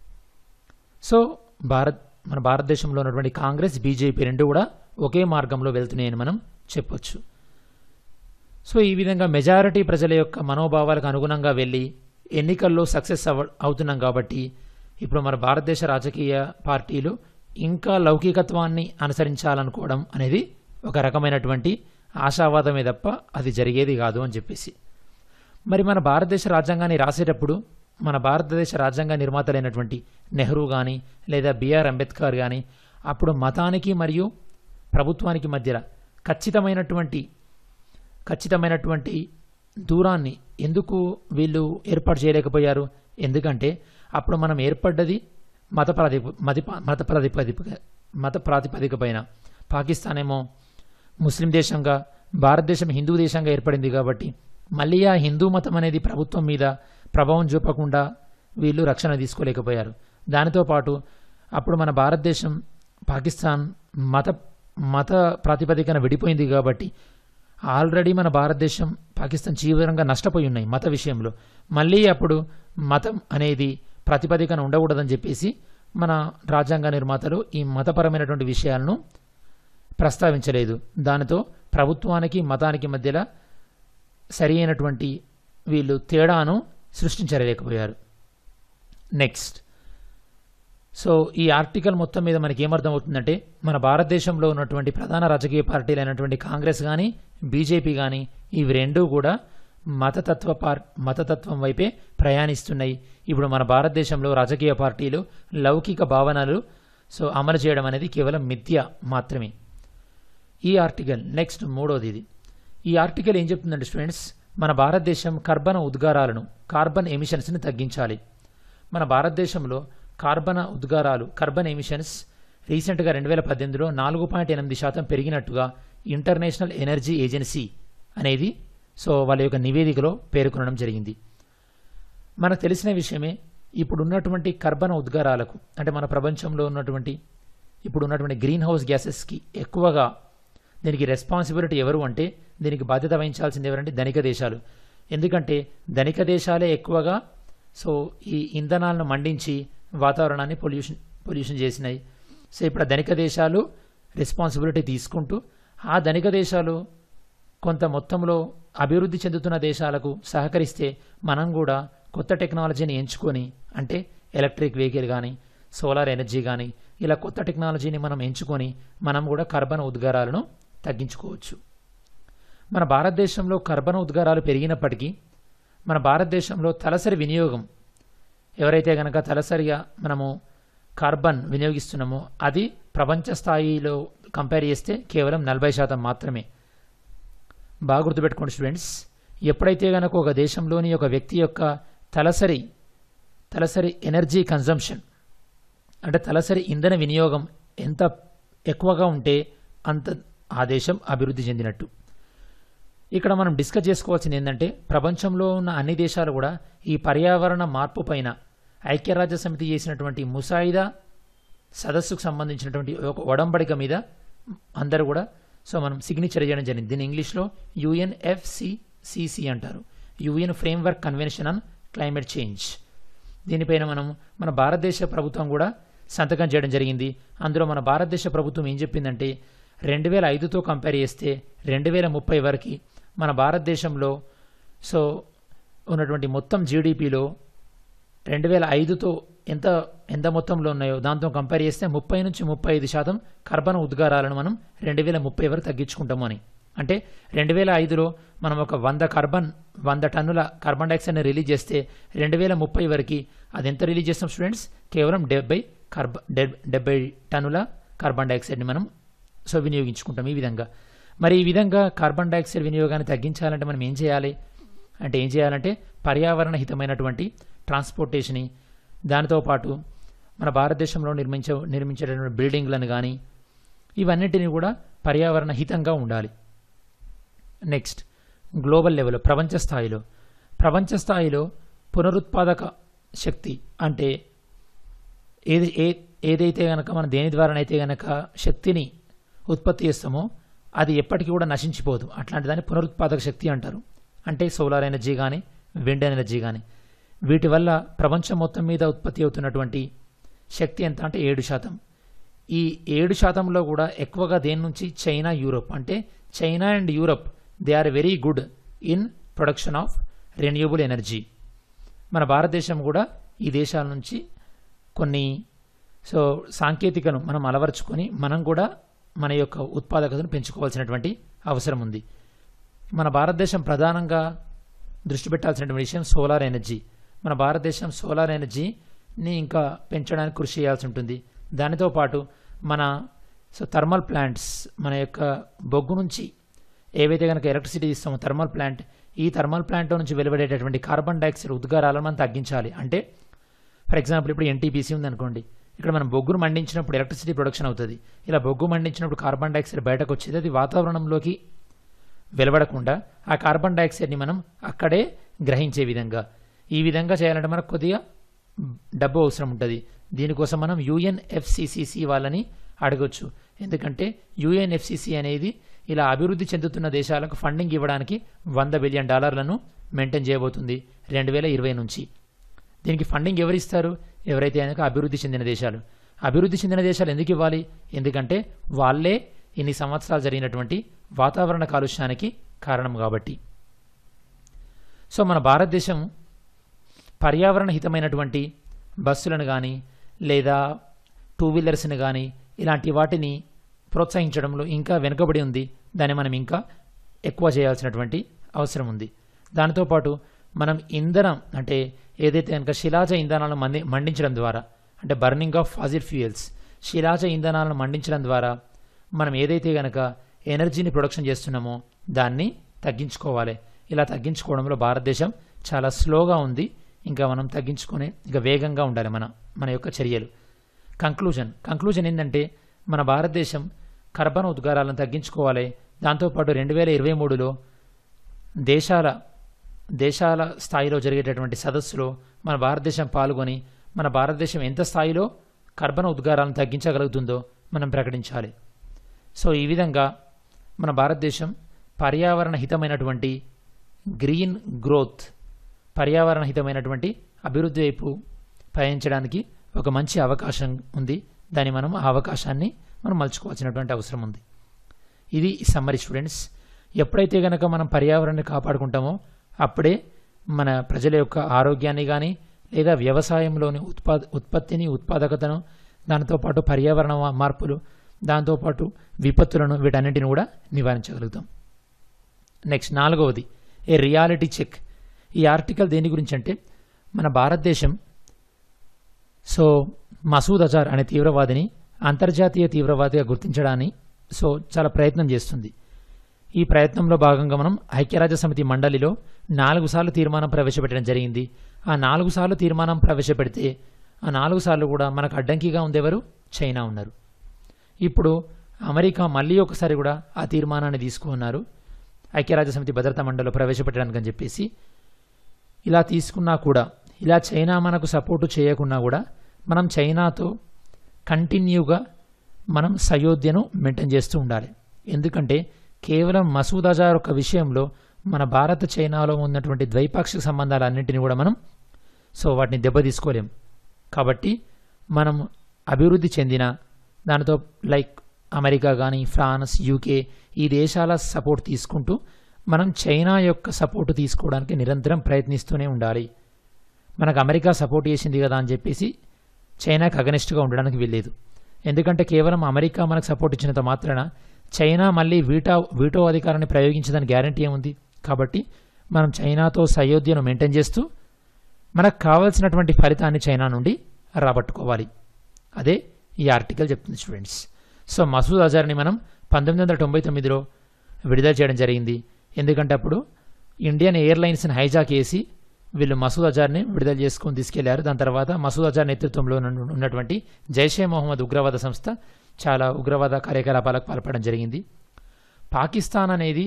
సో భారత్ మన భారతదేశంలో ఉన్నటువంటి కాంగ్రెస్ బీజేపీ రెండు కూడా ఒకే మార్గంలో వెళ్తున్నాయని మనం చెప్పొచ్చు సో ఈ విధంగా మెజారిటీ ప్రజల యొక్క మనోభావాలకు అనుగుణంగా వెళ్ళి ఎన్నికల్లో సక్సెస్ అవ అవుతున్నాం కాబట్టి ఇప్పుడు మన భారతదేశ రాజకీయ పార్టీలు ఇంకా లౌకికత్వాన్ని అనుసరించాలనుకోవడం అనేది ఒక రకమైనటువంటి ఆశావాదమే తప్ప అది జరిగేది కాదు అని చెప్పేసి మరి మన భారతదేశ రాజ్యాంగాన్ని రాసేటప్పుడు మన భారతదేశ రాజ్యాంగ నిర్మాతలైనటువంటి నెహ్రూ కానీ లేదా బిఆర్ అంబేద్కర్ కానీ అప్పుడు మతానికి మరియు ప్రభుత్వానికి మధ్య ఖచ్చితమైనటువంటి ఖచ్చితమైనటువంటి దూరాన్ని ఎందుకు వీళ్ళు ఏర్పాటు చేయలేకపోయారు ఎందుకంటే అప్పుడు మనం ఏర్పడ్డది మత ప్రాతిప మత మత ప్రాతిపదిక మత ప్రాతిపదిక పైన పాకిస్తాన్ ఏమో ముస్లిం దేశంగా భారతదేశం హిందూ దేశంగా ఏర్పడింది కాబట్టి మళ్ళీ ఆ హిందూ మతం అనేది ప్రభుత్వం మీద ప్రభావం చూపకుండా వీళ్ళు రక్షణ తీసుకోలేకపోయారు దానితో పాటు అప్పుడు మన భారతదేశం పాకిస్తాన్ మత మత ప్రాతిపదికన విడిపోయింది కాబట్టి ఆల్రెడీ మన భారతదేశం పాకిస్తాన్ తీవ్రంగా నష్టపోయి ఉన్నాయి మత విషయంలో మళ్ళీ అప్పుడు మతం అనేది ప్రాతిపదికన ఉండకూడదని చెప్పేసి మన రాజ్యాంగ నిర్మాతలు ఈ మతపరమైనటువంటి విషయాలను ప్రస్తావించలేదు దానితో ప్రభుత్వానికి మతానికి మధ్యలో సరి అయినటువంటి వీళ్ళు తేడాను సృష్టించలేకపోయారు నెక్స్ట్ సో ఈ ఆర్టికల్ మొత్తం మీద మనకి ఏమర్థమవుతుందంటే మన భారతదేశంలో ఉన్నటువంటి ప్రధాన రాజకీయ పార్టీలు అయినటువంటి కాంగ్రెస్ కానీ బీజేపీ కానీ ఇవి రెండూ కూడా మతతత్వ పార్ మతతత్వం వైపే ప్రయాణిస్తున్నాయి ఇప్పుడు మన భారతదేశంలో రాజకీయ పార్టీలు లౌకిక భావనలు సో అమలు చేయడం అనేది కేవలం మిథ్య మాత్రమే ఈ ఆర్టికల్ నెక్స్ట్ మూడోది ఇది ఈ ఆర్టికల్ ఏం చెప్తుందంటే స్టూడెంట్స్ మన భారతదేశం కర్బన ఉద్గారాలను కార్బన్ ఎమిషన్స్ని తగ్గించాలి మన భారతదేశంలో కార్బన ఉద్గారాలు కార్బన్ ఎమిషన్స్ రీసెంట్గా రెండు వేల పద్దెనిమిదిలో నాలుగు పాయింట్ ఎనిమిది శాతం పెరిగినట్టుగా ఇంటర్నేషనల్ ఎనర్జీ ఏజెన్సీ అనేది సో వాళ్ళ యొక్క నివేదికలో పేర్కొనడం జరిగింది మనకు తెలిసిన విషయమే ఇప్పుడు ఉన్నటువంటి కర్బన ఉద్గారాలకు అంటే మన ప్రపంచంలో ఉన్నటువంటి ఇప్పుడు ఉన్నటువంటి గ్రీన్ హౌస్ గ్యాసెస్కి ఎక్కువగా దీనికి రెస్పాన్సిబిలిటీ ఎవరు అంటే దీనికి బాధ్యత వహించాల్సింది ఎవరంటే ధనిక దేశాలు ఎందుకంటే ధనిక దేశాలే ఎక్కువగా సో ఈ ఇంధనాలను మండించి వాతావరణాన్ని పొల్యూషన్ పొల్యూషన్ చేసినాయి సో ఇప్పుడు ఆ ధనిక దేశాలు రెస్పాన్సిబిలిటీ తీసుకుంటూ ఆ ధనిక దేశాలు కొంత మొత్తంలో అభివృద్ధి చెందుతున్న దేశాలకు సహకరిస్తే మనం కూడా కొత్త టెక్నాలజీని ఎంచుకొని అంటే ఎలక్ట్రిక్ వెహికల్ కానీ సోలార్ ఎనర్జీ కానీ ఇలా కొత్త టెక్నాలజీని మనం ఎంచుకొని మనం కూడా కర్బన ఉద్గారాలను తగ్గించుకోవచ్చు మన భారతదేశంలో కర్బన ఉద్గారాలు పెరిగినప్పటికీ మన భారతదేశంలో తలసరి వినియోగం ఎవరైతే కనుక తలసరిగా మనము కార్బన్ వినియోగిస్తున్నామో అది ప్రపంచ స్థాయిలో కంపేర్ చేస్తే కేవలం నలభై శాతం మాత్రమే బాగా గుర్తుపెట్టుకోండి స్టూడెంట్స్ ఎప్పుడైతే కనుక ఒక దేశంలోని ఒక వ్యక్తి యొక్క తలసరి తలసరి ఎనర్జీ కన్జంప్షన్ అంటే తలసరి ఇంధన వినియోగం ఎంత ఎక్కువగా ఉంటే అంత ఆ దేశం అభివృద్ధి చెందినట్టు ఇక్కడ మనం డిస్కస్ చేసుకోవాల్సింది ఏంటంటే ప్రపంచంలో ఉన్న అన్ని దేశాలు కూడా ఈ పర్యావరణ మార్పు పైన ఐక్యరాజ్య సమితి చేసినటువంటి ముసాయిదా సదస్సుకు సంబంధించినటువంటి ఒక ఒడంబడిక మీద అందరూ కూడా సో మనం సిగ్నేచర్ చేయడం జరిగింది దీని ఇంగ్లీష్లో యుఎన్ఎఫ్సిసిసి అంటారు UN framework convention on climate change దీనిపైన మనం మన భారతదేశ ప్రభుత్వం కూడా సంతకం చేయడం జరిగింది అందులో మన భారతదేశ ప్రభుత్వం ఏం చెప్పిందంటే రెండు వేల ఐదుతో కంపేర్ చేస్తే రెండు వేల ముప్పై వరకు మన భారతదేశంలో సో ఉన్నటువంటి మొత్తం జీడిపిలో రెండు వేల ఐదుతో ఎంత ఎంత మొత్తంలో ఉన్నాయో దాంతో కంపేర్ చేస్తే ముప్పై నుంచి ముప్పై ఐదు శాతం కర్బన ఉద్గారాలను మనం రెండు వేల ముప్పై వరకు తగ్గించుకుంటాము అని అంటే రెండు వేల ఐదులో మనం ఒక వంద కార్బన్ వంద టన్నుల కార్బన్ డైఆక్సైడ్ని రిలీజ్ చేస్తే రెండు వేల ముప్పై వరకు అది ఎంత రిలీజ్ చేస్తాం స్టూడెంట్స్ కేవలం డెబ్బై కార్బ డెబ్బై టన్నుల కార్బన్ డైఆక్సైడ్ని మనం సో వినియోగించుకుంటాం ఈ విధంగా మరి ఈ విధంగా కార్బన్ డైఆక్సైడ్ వినియోగాన్ని తగ్గించాలంటే మనం ఏం చేయాలి అంటే ఏం చేయాలంటే పర్యావరణ హితమైనటువంటి ట్రాన్స్పోర్టేషన్ని దానితో పాటు మన భారతదేశంలో నిర్మించ నిర్మించేటటువంటి బిల్డింగ్లను కానీ ఇవన్నిటిని కూడా పర్యావరణ హితంగా ఉండాలి నెక్స్ట్ గ్లోబల్ లెవెల్ ప్రపంచ స్థాయిలో ప్రపంచ స్థాయిలో పునరుత్పాదక శక్తి అంటే ఏది ఏ ఏదైతే గనక మనం దేని ద్వారానైతే గనక శక్తిని ఉత్పత్తి చేస్తామో అది ఎప్పటికీ కూడా నశించిపోదు అట్లాంటి దాన్ని పునరుత్పాదక శక్తి అంటారు అంటే సోలార్ ఎనర్జీ కానీ విండ్ ఎనర్జీ కానీ వీటి వల్ల ప్రపంచం మొత్తం మీద ఉత్పత్తి అవుతున్నటువంటి శక్తి ఎంత అంటే ఏడు శాతం ఈ ఏడు శాతంలో కూడా ఎక్కువగా దేని నుంచి చైనా యూరోప్ అంటే China and Europe they are very good in production of renewable energy మన భారతదేశం కూడా ఈ దేశాల నుంచి కొన్ని సో సాంకేతికను మనం అలవర్చుకొని మనం కూడా మన యొక్క ఉత్పాదకతను పెంచుకోవాల్సినటువంటి అవసరం ఉంది మన భారతదేశం ప్రధానంగా దృష్టి పెట్టాల్సినటువంటి విషయం సోలార్ ఎనర్జీ మన భారతదేశం సోలార్ ఎనర్జీని ఇంకా పెంచడానికి కృషి చేయాల్సి ఉంటుంది దానితో పాటు మన సో థర్మల్ ప్లాంట్స్ మన యొక్క బొగ్గు నుంచి ఏవైతే కనుక ఎలక్ట్రిసిటీ ఇస్తామో థర్మల్ ప్లాంట్ ఈ థర్మల్ ప్లాంట్ నుంచి వెలువడేటటువంటి కార్బన్ డైఆక్సైడ్ ఉద్గారాలను మనం తగ్గించాలి అంటే ఫర్ ఎగ్జాంపుల్ ఇప్పుడు ఎన్టీపీసీ ఉందనుకోండి ఇక్కడ మనం బొగ్గును మండించినప్పుడు ఎలక్ట్రిసిటీ ప్రొడక్షన్ అవుతుంది ఇలా బొగ్గు మండించినప్పుడు కార్బన్ డైఆక్సైడ్ బయటకు వచ్చేది అది వాతావరణంలోకి వెలువడకుండా ఆ కార్బన్ డైఆక్సైడ్ని మనం అక్కడే గ్రహించే విధంగా ఈ విధంగా చేయాలంటే మనకు కొద్దిగా డబ్బు అవసరం ఉంటుంది దీనికోసం మనం యుఎన్ఎఫ్సిసిసి వాళ్ళని అడగొచ్చు ఎందుకంటే యుఎన్ఎఫ్సిసి అనేది ఇలా అభివృద్ధి చెందుతున్న దేశాలకు ఫండింగ్ ఇవ్వడానికి వంద బిలియన్ డాలర్లను మెయింటైన్ చేయబోతుంది రెండు వేల ఇరవై నుంచి దీనికి ఫండింగ్ ఎవరిస్తారు ఎవరైతే కనుక అభివృద్ధి చెందిన దేశాలు అభివృద్ధి చెందిన దేశాలు ఎందుకు ఇవ్వాలి ఎందుకంటే వాళ్ళే ఇన్ని సంవత్సరాలు జరిగినటువంటి వాతావరణ కాలుష్యానికి కారణం కాబట్టి సో మన భారతదేశం పర్యావరణ హితమైనటువంటి బస్సులను కానీ లేదా టూ వీలర్స్ని కానీ ఇలాంటి వాటిని ప్రోత్సహించడంలో ఇంకా వెనుకబడి ఉంది దాన్ని మనం ఇంకా ఎక్కువ చేయాల్సినటువంటి అవసరం ఉంది దాంతోపాటు మనం ఇంధనం అంటే ఏదైతే కనుక శిలాజ ఇంధనాలను మంది మండించడం ద్వారా అంటే బర్నింగ్ ఆఫ్ ఫాజిల్ ఫ్యూయల్స్ శిలాజ ఇంధనాలను మండించడం ద్వారా మనం ఏదైతే కనుక ఎనర్జీని ప్రొడక్షన్ చేస్తున్నామో దాన్ని తగ్గించుకోవాలి ఇలా తగ్గించుకోవడంలో భారతదేశం చాలా స్లోగా ఉంది ఇంకా మనం తగ్గించుకొని ఇంకా వేగంగా ఉండాలి మన మన యొక్క చర్యలు కంక్లూజన్ కంక్లూజన్ ఏంటంటే మన భారతదేశం కర్బన ఉద్గారాలను తగ్గించుకోవాలి దాంతోపాటు రెండు వేల ఇరవై మూడులో దేశాల దేశాల స్థాయిలో జరిగేటటువంటి సదస్సులో మన భారతదేశం పాల్గొని మన భారతదేశం ఎంత స్థాయిలో కర్బన ఉద్గారాలను తగ్గించగలుగుతుందో మనం ప్రకటించాలి సో ఈ విధంగా మన భారతదేశం పర్యావరణ హితమైనటువంటి గ్రీన్ గ్రోత్ పర్యావరణ హితమైనటువంటి అభివృద్ధి వైపు పయనించడానికి ఒక మంచి అవకాశం ఉంది దాన్ని మనం ఆ అవకాశాన్ని మనం మలుచుకోవాల్సినటువంటి అవసరం ఉంది ఇది సమ్మరీ స్టూడెంట్స్ ఎప్పుడైతే కనుక మనం పర్యావరణాన్ని కాపాడుకుంటామో అప్పుడే మన ప్రజల యొక్క ఆరోగ్యాన్ని కానీ లేదా వ్యవసాయంలోని ఉత్పా ఉత్పత్తిని ఉత్పాదకతను దాంతోపాటు పర్యావరణ మా- మార్పులు దాంతోపాటు విపత్తులను వీటన్నిటిని కూడా నివారించగలుగుతాం నెక్స్ట్ నాలుగవది ఏ రియాలిటీ చెక్ ఈ ఆర్టికల్ దేని గురించి అంటే మన భారతదేశం సో మసూద్ అజార్ అనే తీవ్రవాదిని అంతర్జాతీయ తీవ్రవాదిగా గుర్తించడాన్ని సో చాలా ప్రయత్నం చేస్తుంది ఈ ప్రయత్నంలో భాగంగా మనం ఐక్యరాజ్య సమితి మండలిలో నాలుగు సార్లు తీర్మానం ప్రవేశపెట్టడం జరిగింది ఆ నాలుగు సార్లు తీర్మానం ప్రవేశపెడితే ఆ నాలుగు సార్లు కూడా మనకు అడ్డంకిగా ఉండేవారు చైనా ఉన్నారు ఇప్పుడు అమెరికా మళ్ళీ ఒకసారి కూడా ఆ తీర్మానాన్ని తీసుకున్నారు ఐక్యరాజ్య సమితి భద్రతా మండలిలో ప్రవేశపెట్టడానికి అని చెప్పేసి ఇలా తీసుకున్నా కూడా ఇలా చైనా మనకు సపోర్టు చేయకున్నా కూడా మనం చైనాతో కంటిన్యూగా మనం సయోధ్యను మెయింటైన్ చేస్తూ ఉండాలి ఎందుకంటే కేవలం మసూద్ అజార్ ఒక విషయంలో మన భారత్ చైనాలో ఉన్నటువంటి ద్వైపాక్షిక సంబంధాలన్నింటినీ కూడా మనం సో వాటిని దెబ్బతీసుకోలేం కాబట్టి మనం అభివృద్ధి చెందిన దానితో లైక్ అమెరికా కానీ ఫ్రాన్స్ యూకే ఈ దేశాల సపోర్ట్ తీసుకుంటూ మనం చైనా యొక్క సపోర్ట్ తీసుకోవడానికి నిరంతరం ప్రయత్నిస్తూనే ఉండాలి మనకు అమెరికా సపోర్ట్ చేసింది కదా అని చెప్పేసి చైనాకు అగనిస్ట్గా ఉండడానికి వీల్లేదు ఎందుకంటే కేవలం అమెరికా మనకు సపోర్ట్ ఇచ్చినంత మాత్రాన చైనా మళ్ళీ వీటా వీటో అధికారాన్ని ప్రయోగించదని గ్యారంటీ ఏముంది కాబట్టి మనం చైనాతో సయోధ్యను మెయింటైన్ చేస్తూ మనకు కావాల్సినటువంటి ఫలితాన్ని చైనా నుండి రాబట్టుకోవాలి అదే ఈ ఆర్టికల్ చెప్తుంది స్టూడెంట్స్ సో మసూద్ అజార్ని మనం పంతొమ్మిది వందల తొంభై తొమ్మిదిలో విడుదల చేయడం జరిగింది ఎందుకంటే అప్పుడు ఇండియన్ ఎయిర్లైన్స్ని హైజాక్ చేసి వీళ్ళు మసూద్ అజార్ని విడుదల చేసుకొని తీసుకెళ్లారు దాని తర్వాత మసూద్ అజార్ నేతృత్వంలో ఉన్న- ఉన్నటువంటి జైషే మొహమ్మద్ ఉగ్రవాద సంస్థ చాలా ఉగ్రవాద కార్యకలాపాలకు పాల్పడడం జరిగింది పాకిస్తాన్ అనేది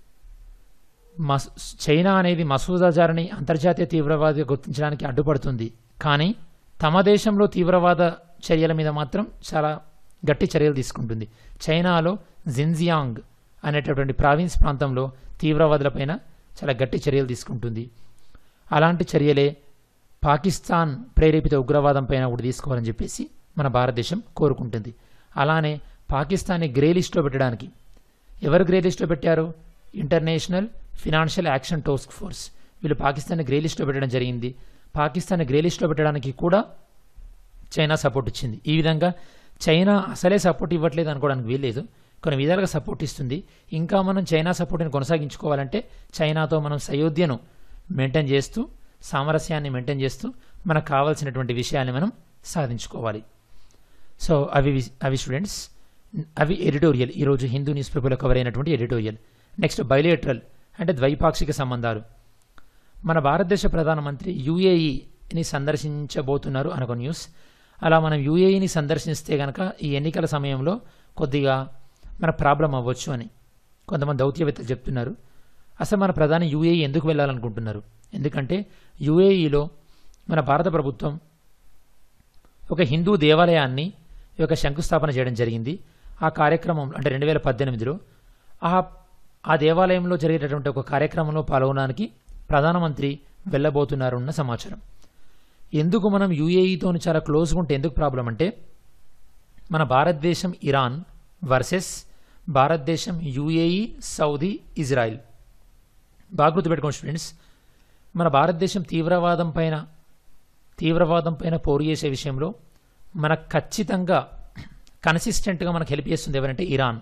మస్ చైనా అనేది మసూద్ అజార్ని అంతర్జాతీయ తీవ్రవాదిగా గుర్తించడానికి అడ్డుపడుతుంది కానీ తమ దేశంలో తీవ్రవాద చర్యల మీద మాత్రం చాలా గట్టి చర్యలు తీసుకుంటుంది చైనాలో జిన్జియాంగ్ అనేటటువంటి ప్రావిన్స్ ప్రాంతంలో తీవ్రవాదులపైన చాలా గట్టి చర్యలు తీసుకుంటుంది అలాంటి చర్యలే పాకిస్తాన్ ప్రేరేపిత ఉగ్రవాదం పైన కూడా తీసుకోవాలని చెప్పేసి మన భారతదేశం కోరుకుంటుంది అలానే పాకిస్తాన్ని గ్రే లిస్ట్లో పెట్టడానికి ఎవరు గ్రే లిస్ట్లో పెట్టారు international financial action task force వీళ్ళు పాకిస్తాన్ని గ్రే లిస్ట్లో పెట్టడం జరిగింది పాకిస్తాన్ని గ్రే లిస్ట్లో పెట్టడానికి కూడా చైనా సపోర్ట్ ఇచ్చింది ఈ విధంగా చైనా అసలే సపోర్ట్ ఇవ్వట్లేదు అనుకోవడానికి వీల్లేదు కొన్ని విధాలుగా సపోర్ట్ ఇస్తుంది ఇంకా మనం చైనా సపోర్ట్ని కొనసాగించుకోవాలంటే చైనాతో మనం సయోధ్యను మెయింటైన్ చేస్తూ సామరస్యాన్ని మెయింటైన్ చేస్తూ మనకు కావాల్సినటువంటి విషయాన్ని మనం సాధించుకోవాలి సో అవి వి- అవి స్టూడెంట్స్ అవి ఎడిటోరియల్ ఈరోజు హిందూ న్యూస్ పేపర్లో కవర్ అయినటువంటి ఎడిటోరియల్ నెక్స్ట్ బయలేటరల్ అంటే ద్వైపాక్షిక సంబంధాలు మన భారతదేశ ప్రధానమంత్రి యుఏఈని సందర్శించబోతున్నారు అనొక న్యూస్ అలా మనం యూఏఈని సందర్శిస్తే కనుక ఈ ఎన్నికల సమయంలో కొద్దిగా మన ప్రాబ్లం అవ్వచ్చు అని కొంతమంది దౌత్యవేత్తలు చెప్తున్నారు అసలు మన ప్రధాని యూఏఈ ఎందుకు వెళ్ళాలనుకుంటున్నారు ఎందుకంటే యూఏఈలో మన భారత ప్రభుత్వం ఒక హిందూ దేవాలయాన్ని ఈ యొక్క శంకుస్థాపన చేయడం జరిగింది ఆ కార్యక్రమం అంటే రెండు వేల పద్దెనిమిదిలో ఆ ఆ దేవాలయంలో జరిగేటటువంటి ఒక కార్యక్రమంలో పాల్గొనడానికి ప్రధానమంత్రి వెళ్ళబోతున్నారన్న సమాచారం ఎందుకు మనం యూఏఈతో చాలా క్లోజ్గా ఉంటే ఎందుకు ప్రాబ్లం అంటే మన భారతదేశం ఇరాన్ వర్సెస్ భారతదేశం యూఏఈ సౌదీ ఇజ్రాయిల్ బాగా గుర్తుపెట్టుకోండి స్టూడెంట్స్ మన భారతదేశం తీవ్రవాదం పైన తీవ్రవాదం పైన పోరు చేసే విషయంలో మనకు ఖచ్చితంగా కన్సిస్టెంట్గా మనకు హెల్ప్ చేస్తుంది ఎవరంటే ఇరాన్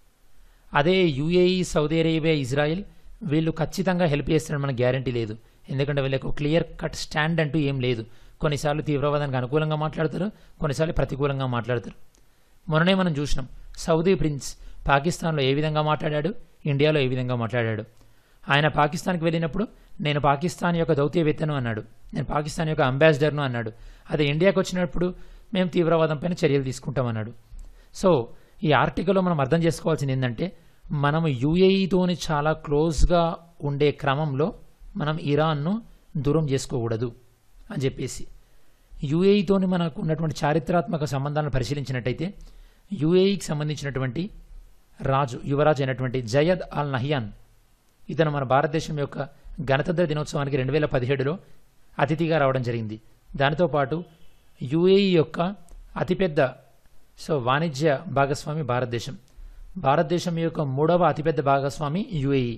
అదే యూఏఈ సౌదీ అరేబియా ఇజ్రాయెల్ వీళ్ళు ఖచ్చితంగా హెల్ప్ చేస్తారని మనకు గ్యారంటీ లేదు ఎందుకంటే వీళ్ళకు క్లియర్ కట్ స్టాండ్ అంటూ ఏం లేదు కొన్నిసార్లు తీవ్రవాదానికి అనుకూలంగా మాట్లాడతారు కొన్నిసార్లు ప్రతికూలంగా మాట్లాడతారు మొన్ననే మనం చూసినాం సౌదీ ప్రిన్స్ పాకిస్తాన్లో ఏ విధంగా మాట్లాడాడు ఇండియాలో ఏ విధంగా మాట్లాడాడు ఆయన పాకిస్తాన్కి వెళ్ళినప్పుడు నేను పాకిస్తాన్ యొక్క దౌత్యవేత్తను అన్నాడు నేను పాకిస్తాన్ యొక్క అంబాసిడర్ను అన్నాడు అదే ఇండియాకి వచ్చినప్పుడు మేము తీవ్రవాదం పైన చర్యలు తీసుకుంటామన్నాడు సో ఈ ఆర్టికల్లో మనం అర్థం చేసుకోవాల్సింది ఏంటంటే మనం యూఏఈతోని చాలా క్లోజ్గా ఉండే క్రమంలో మనం ఇరాన్ను దూరం చేసుకోకూడదు అని చెప్పేసి యూఏఈతోని మనకు ఉన్నటువంటి చారిత్రాత్మక సంబంధాలను పరిశీలించినట్టయితే యూఏఈకి సంబంధించినటువంటి రాజు యువరాజు అయినటువంటి జయద్ అల్ నహియాన్ ఇతను మన భారతదేశం యొక్క గణతంత్ర దినోత్సవానికి రెండు వేల పదిహేడులో అతిథిగా రావడం జరిగింది దానితో పాటు యుఏఈ యొక్క అతిపెద్ద సో వాణిజ్య భాగస్వామి భారతదేశం భారతదేశం యొక్క మూడవ అతిపెద్ద భాగస్వామి UAE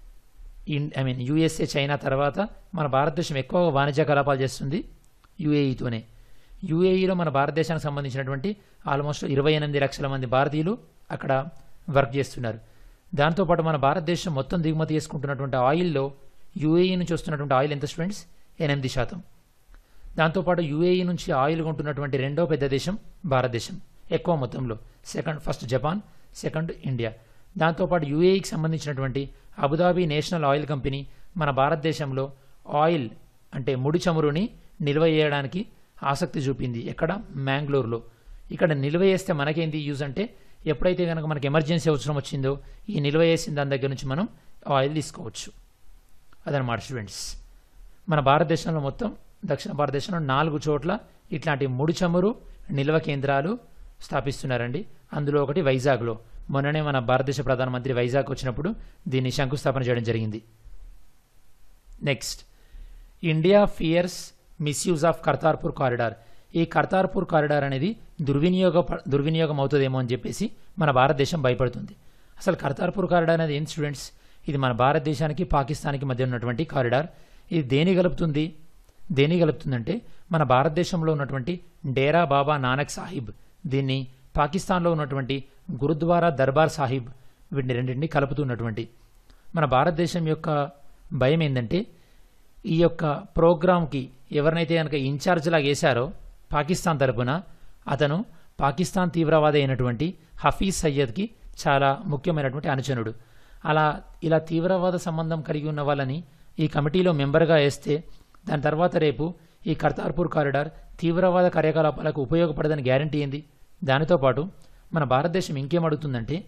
in I mean USA China తర్వాత మన భారతదేశం ఎక్కువ వాణిజ్య కలాపాలు చేస్తుంది యుఏఈతోనే యుఏఈలో మన భారతదేశానికి సంబంధించినటువంటి ఆల్మోస్ట్ ఇరవై ఎనిమిది లక్షల మంది భారతీయులు అక్కడ వర్క్ చేస్తున్నారు దాంతోపాటు మన భారతదేశం మొత్తం దిగుమతి చేసుకుంటున్నటువంటి ఆయిల్లో యుఏఈ నుంచి వస్తున్నటువంటి ఆయిల్ ఎంత స్టూడెంట్స్ ఎనిమిది శాతం దాంతోపాటు యుఏఈ నుంచి ఆయిల్ కొంటున్నటువంటి రెండో పెద్ద దేశం భారతదేశం ఎక్కువ మొత్తంలో second first Japan second India దాంతోపాటు యుఏఈకి సంబంధించినటువంటి అబుదాబి నేషనల్ ఆయిల్ కంపెనీ మన భారతదేశంలో ఆయిల్ అంటే ముడి చమురుని నిల్వ చేయడానికి ఆసక్తి చూపింది ఎక్కడ మ్యాంగ్లూరులో ఇక్కడ నిల్వ చేస్తే మనకేంటి యూజ్ అంటే ఎప్పుడైతే కనుక మనకి ఎమర్జెన్సీ అవసరం వచ్చిందో ఈ నిల్వ చేసిన దాని దగ్గర నుంచి మనం ఆయిల్ తీసుకోవచ్చు అదనమాట స్టూడెంట్స్ మన భారతదేశంలో మొత్తం దక్షిణ భారతదేశంలో నాలుగు చోట్ల ఇట్లాంటి ముడి చమురు నిల్వ కేంద్రాలు స్థాపిస్తున్నారండి అందులో ఒకటి వైజాగ్లో మొన్ననే మన భారతదేశ ప్రధానమంత్రి వైజాగ్ వచ్చినప్పుడు దీన్ని శంకుస్థాపన చేయడం జరిగింది next India fears misuse of Kartarpur corridor ఈ కర్తార్పూర్ కారిడార్ అనేది దుర్వినియోగ దుర్వినియోగం అవుతుందేమో అని చెప్పేసి మన భారతదేశం భయపడుతుంది అసలు కర్తార్పూర్ కారిడార్ అనేది ఏంటి స్టూడెంట్స్ ఇది మన భారతదేశానికి పాకిస్తాన్కి మధ్య ఉన్నటువంటి కారిడార్ ఇది దేని కలుపుతుంది దేని కలుపుతుందంటే మన భారతదేశంలో ఉన్నటువంటి డేరా బాబా నానక్ సాహిబ్ దీన్ని పాకిస్తాన్లో ఉన్నటువంటి గురుద్వారా దర్బార్ సాహిబ్ వీటిని రెండింటిని కలుపుతున్నటువంటి మన భారతదేశం యొక్క భయం ఏంటంటే ఈ యొక్క ప్రోగ్రాంకి ఎవరినైతే కనుక ఇన్ఛార్జ్ లాగా వేశారో పాకిస్తాన్ తరపున అతను పాకిస్తాన్ తీవ్రవాది అయినటువంటి హఫీజ్ సయ్యద్కి చాలా ముఖ్యమైనటువంటి అనుచరుడు అలా ఇలా తీవ్రవాద సంబంధం కలిగి ఉన్న వాళ్ళని ఈ కమిటీలో మెంబర్గా వేస్తే దాని తర్వాత రేపు ఈ కర్తార్పూర్ కారిడార్ తీవ్రవాద కార్యకలాపాలకు ఉపయోగపడదని గ్యారంటీ ఏంది దానితో పాటు మన భారతదేశం ఇంకేం అడుగుతుందంటే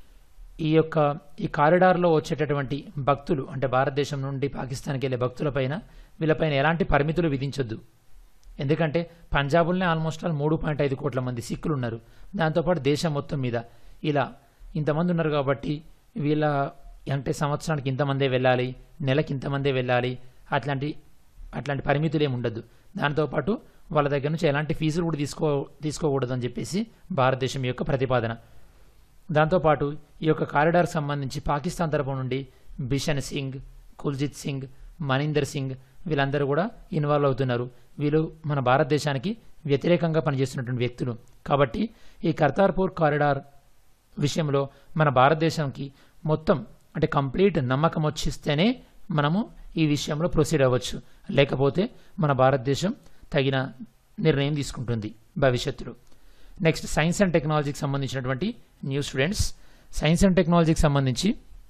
ఈ యొక్క ఈ కారిడార్లో వచ్చేటటువంటి భక్తులు అంటే భారతదేశం నుండి పాకిస్తాన్కి వెళ్ళే భక్తులపైన వీళ్ళపైన ఎలాంటి పరిమితులు విధించొద్దు ఎందుకంటే పంజాబుల్నే ఆల్మోస్ట్ ఆల్ మూడు పాయింట్ ఐదు కోట్ల మంది సిక్కులు ఉన్నారు దాంతోపాటు దేశం మొత్తం మీద ఇలా ఇంతమంది ఉన్నారు కాబట్టి వీళ్ళ అంటే సంవత్సరానికి ఇంతమందే వెళ్ళాలి నెలకి ఇంతమందే వెళ్ళాలి అట్లాంటి అట్లాంటి పరిమితులు ఏమి ఉండద్దు దాంతోపాటు వాళ్ళ దగ్గర నుంచి ఎలాంటి ఫీజులు కూడా తీసుకో తీసుకోకూడదు అని చెప్పేసి భారతదేశం యొక్క ప్రతిపాదన దాంతోపాటు ఈ యొక్క కారిడార్ సంబంధించి పాకిస్తాన్ తరపు నుండి బిషన్ సింగ్ కుల్జిత్ సింగ్ మనీందర్ సింగ్ వీళ్ళందరూ కూడా ఇన్వాల్వ్ అవుతున్నారు వీళ్ళు మన భారతదేశానికి వ్యతిరేకంగా పనిచేస్తున్నటువంటి వ్యక్తులు కాబట్టి ఈ కర్తార్పూర్ కారిడార్ విషయంలో మన భారతదేశానికి మొత్తం అంటే కంప్లీట్ నమ్మకం వచ్చిస్తేనే మనము ఈ విషయంలో ప్రొసీడ్ అవ్వచ్చు లేకపోతే మన భారతదేశం తగిన నిర్ణయం తీసుకుంటుంది భవిష్యత్తులో నెక్స్ట్ సైన్స్ అండ్ టెక్నాలజీకి సంబంధించినటువంటి న్యూ స్టూడెంట్స్ సైన్స్ అండ్ టెక్నాలజీకి సంబంధించి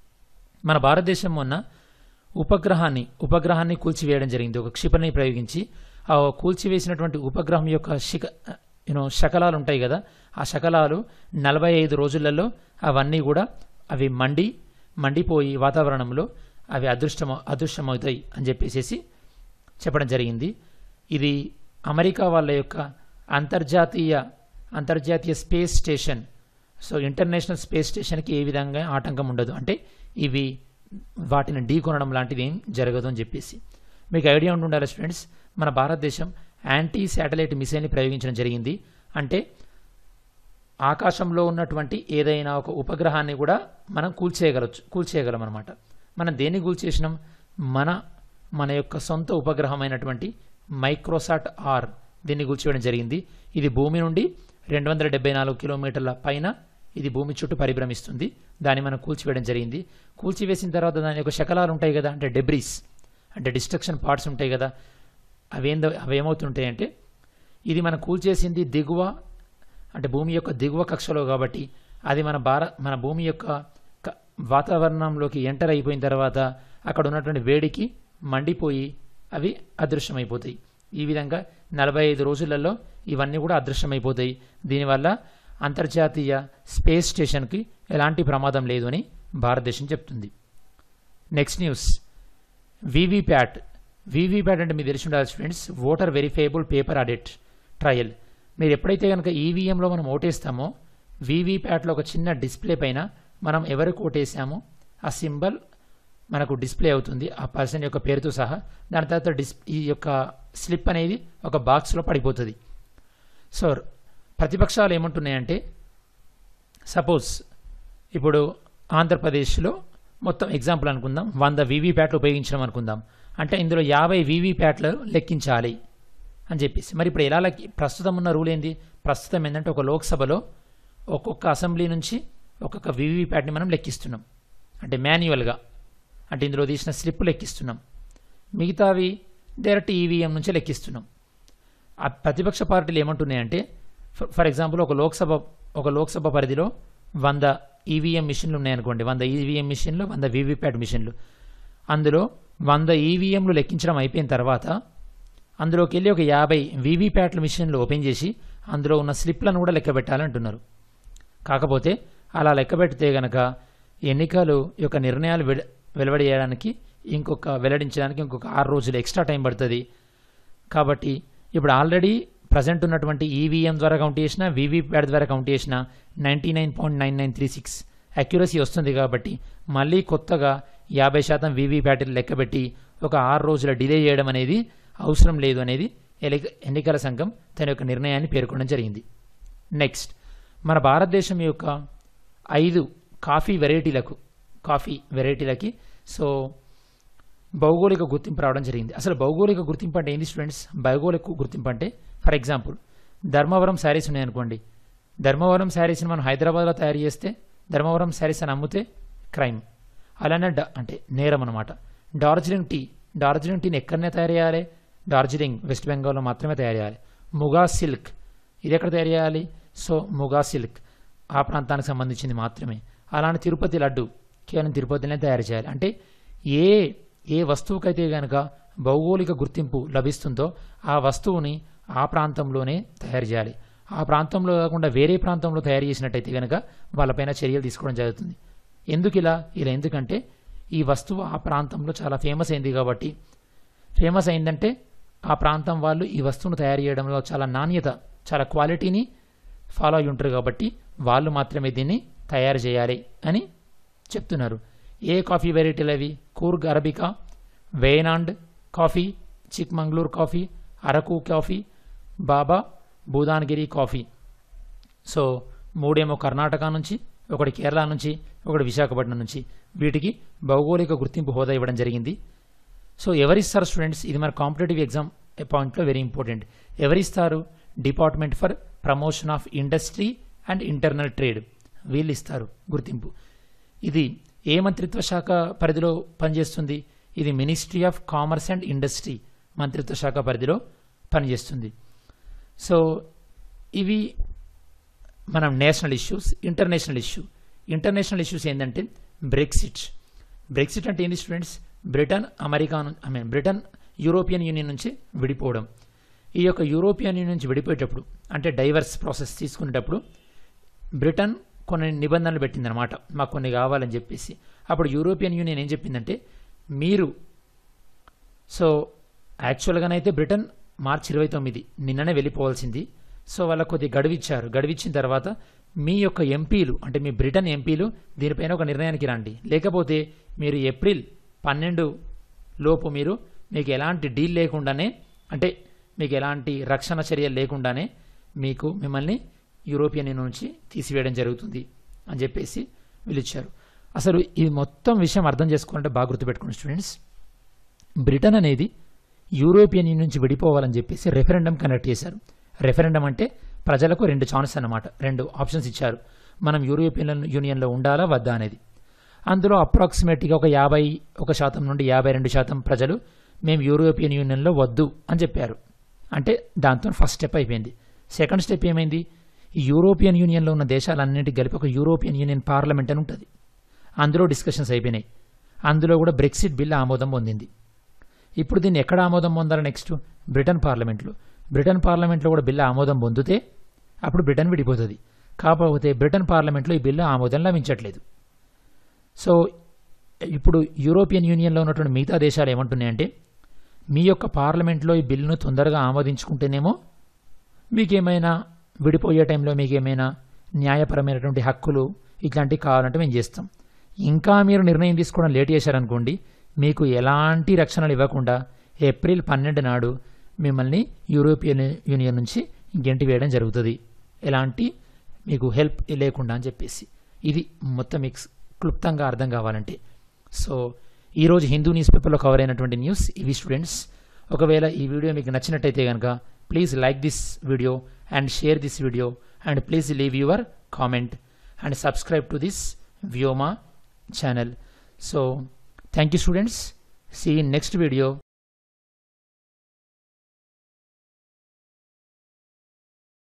మన భారతదేశం మొన్న ఉపగ్రహాన్ని ఉపగ్రహాన్ని కూల్చివేయడం జరిగింది ఒక క్షిపణిని ప్రయోగించి ఆ కూల్చివేసినటువంటి ఉపగ్రహం యొక్క శిఖ యూనో శకలాలు ఉంటాయి కదా ఆ శకలాలు నలభై ఐదు రోజులలో అవన్నీ కూడా అవి మండి మండిపోయి వాతావరణంలో అవి అదృష్టం అదృశ్యమవుతాయి అని చెప్పేసి చెప్పడం జరిగింది ఇది అమెరికా వాళ్ళ యొక్క అంతర్జాతీయ అంతర్జాతీయ space station so international space స్టేషన్కి ఏ విధంగా ఆటంకం ఉండదు అంటే ఇవి వాటిని ఢీకొనడం లాంటిది ఏం జరగదు అని చెప్పేసి మీకు ఐడియా ఉండి ఉండాలి స్టూడెంట్స్ మన భారతదేశం యాంటీ శాటిలైట్ మిసైల్ని ప్రయోగించడం జరిగింది అంటే ఆకాశంలో ఉన్నటువంటి ఏదైనా ఒక ఉపగ్రహాన్ని కూడా మనం కూల్చేయగలచ్చు కూల్చేయగలం అనమాట మనం దేన్ని కూల్చేసినాం మన మన యొక్క సొంత ఉపగ్రహమైనటువంటి మైక్రోసాట్ ఆర్ దీన్ని కూల్చివేయడం జరిగింది ఇది భూమి నుండి రెండు వందల డెబ్బై నాలుగు కిలోమీటర్ల పైన ఇది భూమి చుట్టూ పరిభ్రమిస్తుంది దాన్ని మనం కూల్చివేయడం జరిగింది కూల్చివేసిన తర్వాత దాని యొక్క శకలాలు ఉంటాయి కదా అంటే డెబ్రీస్ అంటే డిస్ట్రక్షన్ పార్ట్స్ ఉంటాయి కదా అవేందో అవేమవుతుంటాయి అంటే ఇది మనం కూల్చేసింది దిగువ అంటే భూమి యొక్క దిగువ కక్షలో కాబట్టి అది మన భార మన భూమి యొక్క క- వాతావరణంలోకి ఎంటర్ అయిపోయిన తర్వాత అక్కడ ఉన్నటువంటి వేడికి మండిపోయి అవి అదృశ్యమైపోతాయి ఈ విధంగా నలభై ఐదు రోజులలో ఇవన్నీ కూడా అదృశ్యమైపోతాయి దీనివల్ల అంతర్జాతీయ స్పేస్ స్టేషన్కి ఎలాంటి ప్రమాదం లేదు అని భారతదేశం చెప్తుంది నెక్స్ట్ న్యూస్ వీవీప్యాట్ వీవీప్యాట్ అంటే మీరు తెలిసి ఉండాలి friends voter verifiable paper audit trial మీరు ఎప్పుడైతే కనుక ఈవీఎంలో మనం ఓటేస్తామో వీవీప్యాట్లో ఒక చిన్న డిస్ప్లే పైన మనం ఎవరికి ఓటేసామో ఆ సింబల్ మనకు డిస్ప్లే అవుతుంది ఆ పర్సన్ యొక్క పేరుతో సహా దాని తర్వాత డిస్ ఈ యొక్క స్లిప్ అనేది ఒక బాక్స్లో పడిపోతుంది సో ప్రతిపక్షాలు ఏమంటున్నాయంటే సపోజ్ ఇప్పుడు ఆంధ్రప్రదేశ్లో మొత్తం ఎగ్జాంపుల్ అనుకుందాం వంద వీవీప్యాట్లు ఉపయోగించడం అనుకుందాం అంటే ఇందులో యాభై వీవీప్యాట్లు లెక్కించాలి అని చెప్పేసి మరి ఇప్పుడు ఎలా లెక్కి ప్రస్తుతం ఉన్న రూల్ ఏంది ప్రస్తుతం ఏంటంటే ఒక లోక్సభలో ఒక్కొక్క అసెంబ్లీ నుంచి ఒక్కొక్క వీవీప్యాట్ని మనం లెక్కిస్తున్నాం అంటే మాన్యువల్గా అంటే ఇందులో తీసిన స్లిప్ లెక్కిస్తున్నాం మిగతావి డైరెక్ట్ ఈవీఎం నుంచే లెక్కిస్తున్నాం ఆ ప్రతిపక్ష పార్టీలు ఏమంటున్నాయంటే ఫర్- ఫర్ ఎగ్జాంపుల్ ఒక లోక్సభ ఒక లోక్సభ పరిధిలో వంద ఈవీఎం మిషన్లు ఉన్నాయనుకోండి వంద ఈవీఎం మిషన్లు వంద వీవీప్యాట్ మిషన్లు అందులో వంద ఈవీఎంలు లెక్కించడం అయిపోయిన తర్వాత అందులోకి వెళ్ళి ఒక యాభై వీవీప్యాట్ల మిషన్లు ఓపెన్ చేసి అందులో ఉన్న స్లిప్లను కూడా లెక్క పెట్టాలంటున్నారు కాకపోతే అలా లెక్క పెడితే గనక ఎన్నికలు యొక్క నిర్ణయాలు వెడ వెలువడి చేయడానికి ఇంకొక వెల్లడించడానికి ఇంకొక ఆరు రోజులు ఎక్స్ట్రా టైం పడుతుంది కాబట్టి ఇప్పుడు ఆల్రెడీ ప్రజెంట్ ఉన్నటువంటి ఈవీఎం ద్వారా కౌంట్ చేసిన వీవీప్యాట్ ద్వారా కౌంట్ చేసిన ninety nine point nine nine three six accuracy వస్తుంది కాబట్టి మళ్ళీ కొత్తగా యాభై శాతం వీవీప్యాట్లు లెక్కబెట్టి ఒక ఆరు రోజుల డిలే చేయడం అనేది అవసరం లేదు అనేది ఎలి- ఎన్నికల సంఘం తన యొక్క నిర్ణయాన్ని పేర్కొనడం జరిగింది నెక్స్ట్ మన భారతదేశం యొక్క ఐదు కాఫీ వెరైటీలకు కాఫీ వెరైటీలకి సో భౌగోళిక గుర్తింపు రావడం జరిగింది అసలు భౌగోళిక గుర్తింపు అంటే ఏంది స్టూడెంట్స్ భౌగోళిక గుర్తింపు అంటే ఫర్ ఎగ్జాంపుల్ ధర్మవరం శారీస్ ఉన్నాయనుకోండి ధర్మవరం శారీస్ని మనం హైదరాబాద్లో తయారు చేస్తే ధర్మవరం శారీస్ అని అమ్మితే క్రైమ్ అలానే డ అంటే నేరం అనమాట డార్జిలింగ్ టీ డార్జిలింగ్ టీని ఎక్కడనే తయారు చేయాలి డార్జిలింగ్ వెస్ట్ బెంగాల్లో మాత్రమే తయారు చేయాలి ముగా సిల్క్ ఇది ఎక్కడ తయారు చేయాలి సో ముగా సిల్క్ ఆ ప్రాంతానికి సంబంధించింది మాత్రమే అలానే తిరుపతి లడ్డు కేవలం తిరుపతిలోనే తయారు చేయాలి అంటే ఏ ఏ వస్తువుకైతే కనుక భౌగోళిక గుర్తింపు లభిస్తుందో ఆ వస్తువుని ఆ ప్రాంతంలోనే తయారు చేయాలి ఆ ప్రాంతంలో కాకుండా వేరే ప్రాంతంలో తయారు చేసినట్టయితే కనుక వాళ్ళపైన చర్యలు తీసుకోవడం జరుగుతుంది ఎందుకు ఇలా ఇలా ఎందుకంటే ఈ వస్తువు ఆ ప్రాంతంలో చాలా ఫేమస్ అయింది కాబట్టి ఫేమస్ అయిందంటే ఆ ప్రాంతం వాళ్ళు ఈ వస్తువును తయారు చేయడంలో చాలా నాణ్యత చాలా క్వాలిటీని ఫాలో అయి ఉంటారు కాబట్టి వాళ్ళు మాత్రమే దీన్ని తయారు చేయాలి అని చెప్తున్నారు ఏ కాఫీ వెరైటీలు అవి Coorg arabica Wayanad coffee Chikmagalur coffee Araku coffee Baba Budangiri coffee so మూడేమో కర్ణాటక నుంచి ఒకటి కేరళ నుంచి ఒకటి విశాఖపట్నం నుంచి వీటికి భౌగోళిక గుర్తింపు హోదా ఇవ్వడం జరిగింది సో ఎవరిస్తారు స్టూడెంట్స్ ఇది మన కాంపిటేటివ్ ఎగ్జామ్ పాయింట్లో వెరీ ఇంపార్టెంట్ ఎవరిస్తారు department for promotion of industry and internal trade వీళ్ళు ఇస్తారు గుర్తింపు ఇది ఏ మంత్రిత్వ శాఖ పరిధిలో పనిచేస్తుంది ఇది ministry of commerce and industry మంత్రిత్వ శాఖ పరిధిలో పనిచేస్తుంది సో ఇవి మనం national issues international issue international issues ఏంటంటే బ్రెక్సిట్ బ్రెక్సిట్ అంటే ఏంది students Britain America I mean Britain European union నుంచి విడిపోవడం ఈ యొక్క యూరోపియన్ యూనియన్ నుంచి విడిపోయేటప్పుడు అంటే డైవర్స్ ప్రాసెస్ తీసుకునేటప్పుడు బ్రిటన్ కొన్ని నిబంధనలు పెట్టిందనమాట మాకు కొన్ని కావాలని చెప్పేసి అప్పుడు యూరోపియన్ యూనియన్ ఏం చెప్పిందంటే మీరు సో యాక్చువల్గానైతే బ్రిటన్ మార్చి ఇరవై తొమ్మిది నిన్ననే వెళ్ళిపోవాల్సింది సో వాళ్ళకు కొద్ది గడువిచ్చారు గడువిచ్చిన తర్వాత మీ యొక్క ఎంపీలు అంటే మీ బ్రిటన్ ఎంపీలు దీనిపైన ఒక నిర్ణయానికి రండి లేకపోతే మీరు ఏప్రిల్ పన్నెండు లోపు మీరు మీకు ఎలాంటి డీల్ లేకుండానే అంటే మీకు ఎలాంటి రక్షణ చర్యలు లేకుండానే మీకు మిమ్మల్ని యూరోపియన్ యూనియన్ నుంచి తీసివేయడం జరుగుతుంది అని చెప్పేసి వీళ్ళు ఇచ్చారు అసలు ఈ మొత్తం విషయం అర్థం చేసుకోవాలంటే బాగా గుర్తుపెట్టుకోండి స్టూడెంట్స్ బ్రిటన్ అనేది యూరోపియన్ యూనియన్ నుంచి విడిపోవాలని చెప్పేసి రెఫరెండం కండక్ట్ చేశారు రెఫరెండం అంటే ప్రజలకు రెండు ఛాన్స్ అన్నమాట రెండు ఆప్షన్స్ ఇచ్చారు మనం యూరోపియన్ యూనియన్లో ఉండాలా వద్దా అనేది అందులో అప్రాక్సిమేట్గా ఒక యాభై ఒక శాతం నుండి యాభై రెండు శాతం ప్రజలు మేము యూరోపియన్ యూనియన్లో వద్దు అని చెప్పారు అంటే దాంతో ఫస్ట్ స్టెప్ అయిపోయింది సెకండ్ స్టెప్ ఏమైంది ఈ యూరోపియన్ యూనియన్లో ఉన్న దేశాలన్నింటికి కలిపి ఒక యూరోపియన్ యూనియన్ పార్లమెంట్ అని ఉంటుంది అందులో డిస్కషన్స్ అయిపోయినాయి అందులో కూడా బ్రెక్సిట్ బిల్ ఆమోదం పొందింది ఇప్పుడు దీన్ని ఎక్కడ ఆమోదం పొందాలి నెక్స్ట్ బ్రిటన్ పార్లమెంట్లో బ్రిటన్ పార్లమెంట్లో కూడా బిల్లు ఆమోదం పొందితే అప్పుడు బ్రిటన్ విడిపోతుంది కాకపోతే బ్రిటన్ పార్లమెంట్లో ఈ బిల్లు ఆమోదం లభించట్లేదు సో ఇప్పుడు యూరోపియన్ యూనియన్లో ఉన్నటువంటి మిగతా దేశాలు ఏమంటున్నాయంటే మీ యొక్క పార్లమెంట్లో ఈ బిల్లును తొందరగా ఆమోదించుకుంటేనేమో మీకేమైనా విడిపోయే టైంలో మీకేమైనా న్యాయపరమైనటువంటి హక్కులు ఇట్లాంటివి కావాలంటే మేము చేస్తాం ఇంకా మీరు నిర్ణయం తీసుకోవడం లేట్ చేశారనుకోండి మీకు ఎలాంటి రక్షణలు ఇవ్వకుండా ఏప్రిల్ పన్నెండు నాడు మిమ్మల్ని యూరోపియన్ యూనియన్ నుంచి గెంటి వేయడం జరుగుతుంది ఎలాంటి మీకు హెల్ప్ లేకుండా అని చెప్పేసి ఇది మొత్తం మీకు క్లుప్తంగా అర్థం కావాలంటే సో ఈరోజు హిందూ న్యూస్ పేపర్లో కవర్ అయినటువంటి న్యూస్ ఇవి స్టూడెంట్స్ ఒకవేళ ఈ వీడియో మీకు నచ్చినట్టయితే కనుక please like this video and share this video and please leave your comment and subscribe to this Vyoma channel so thank you students see in next video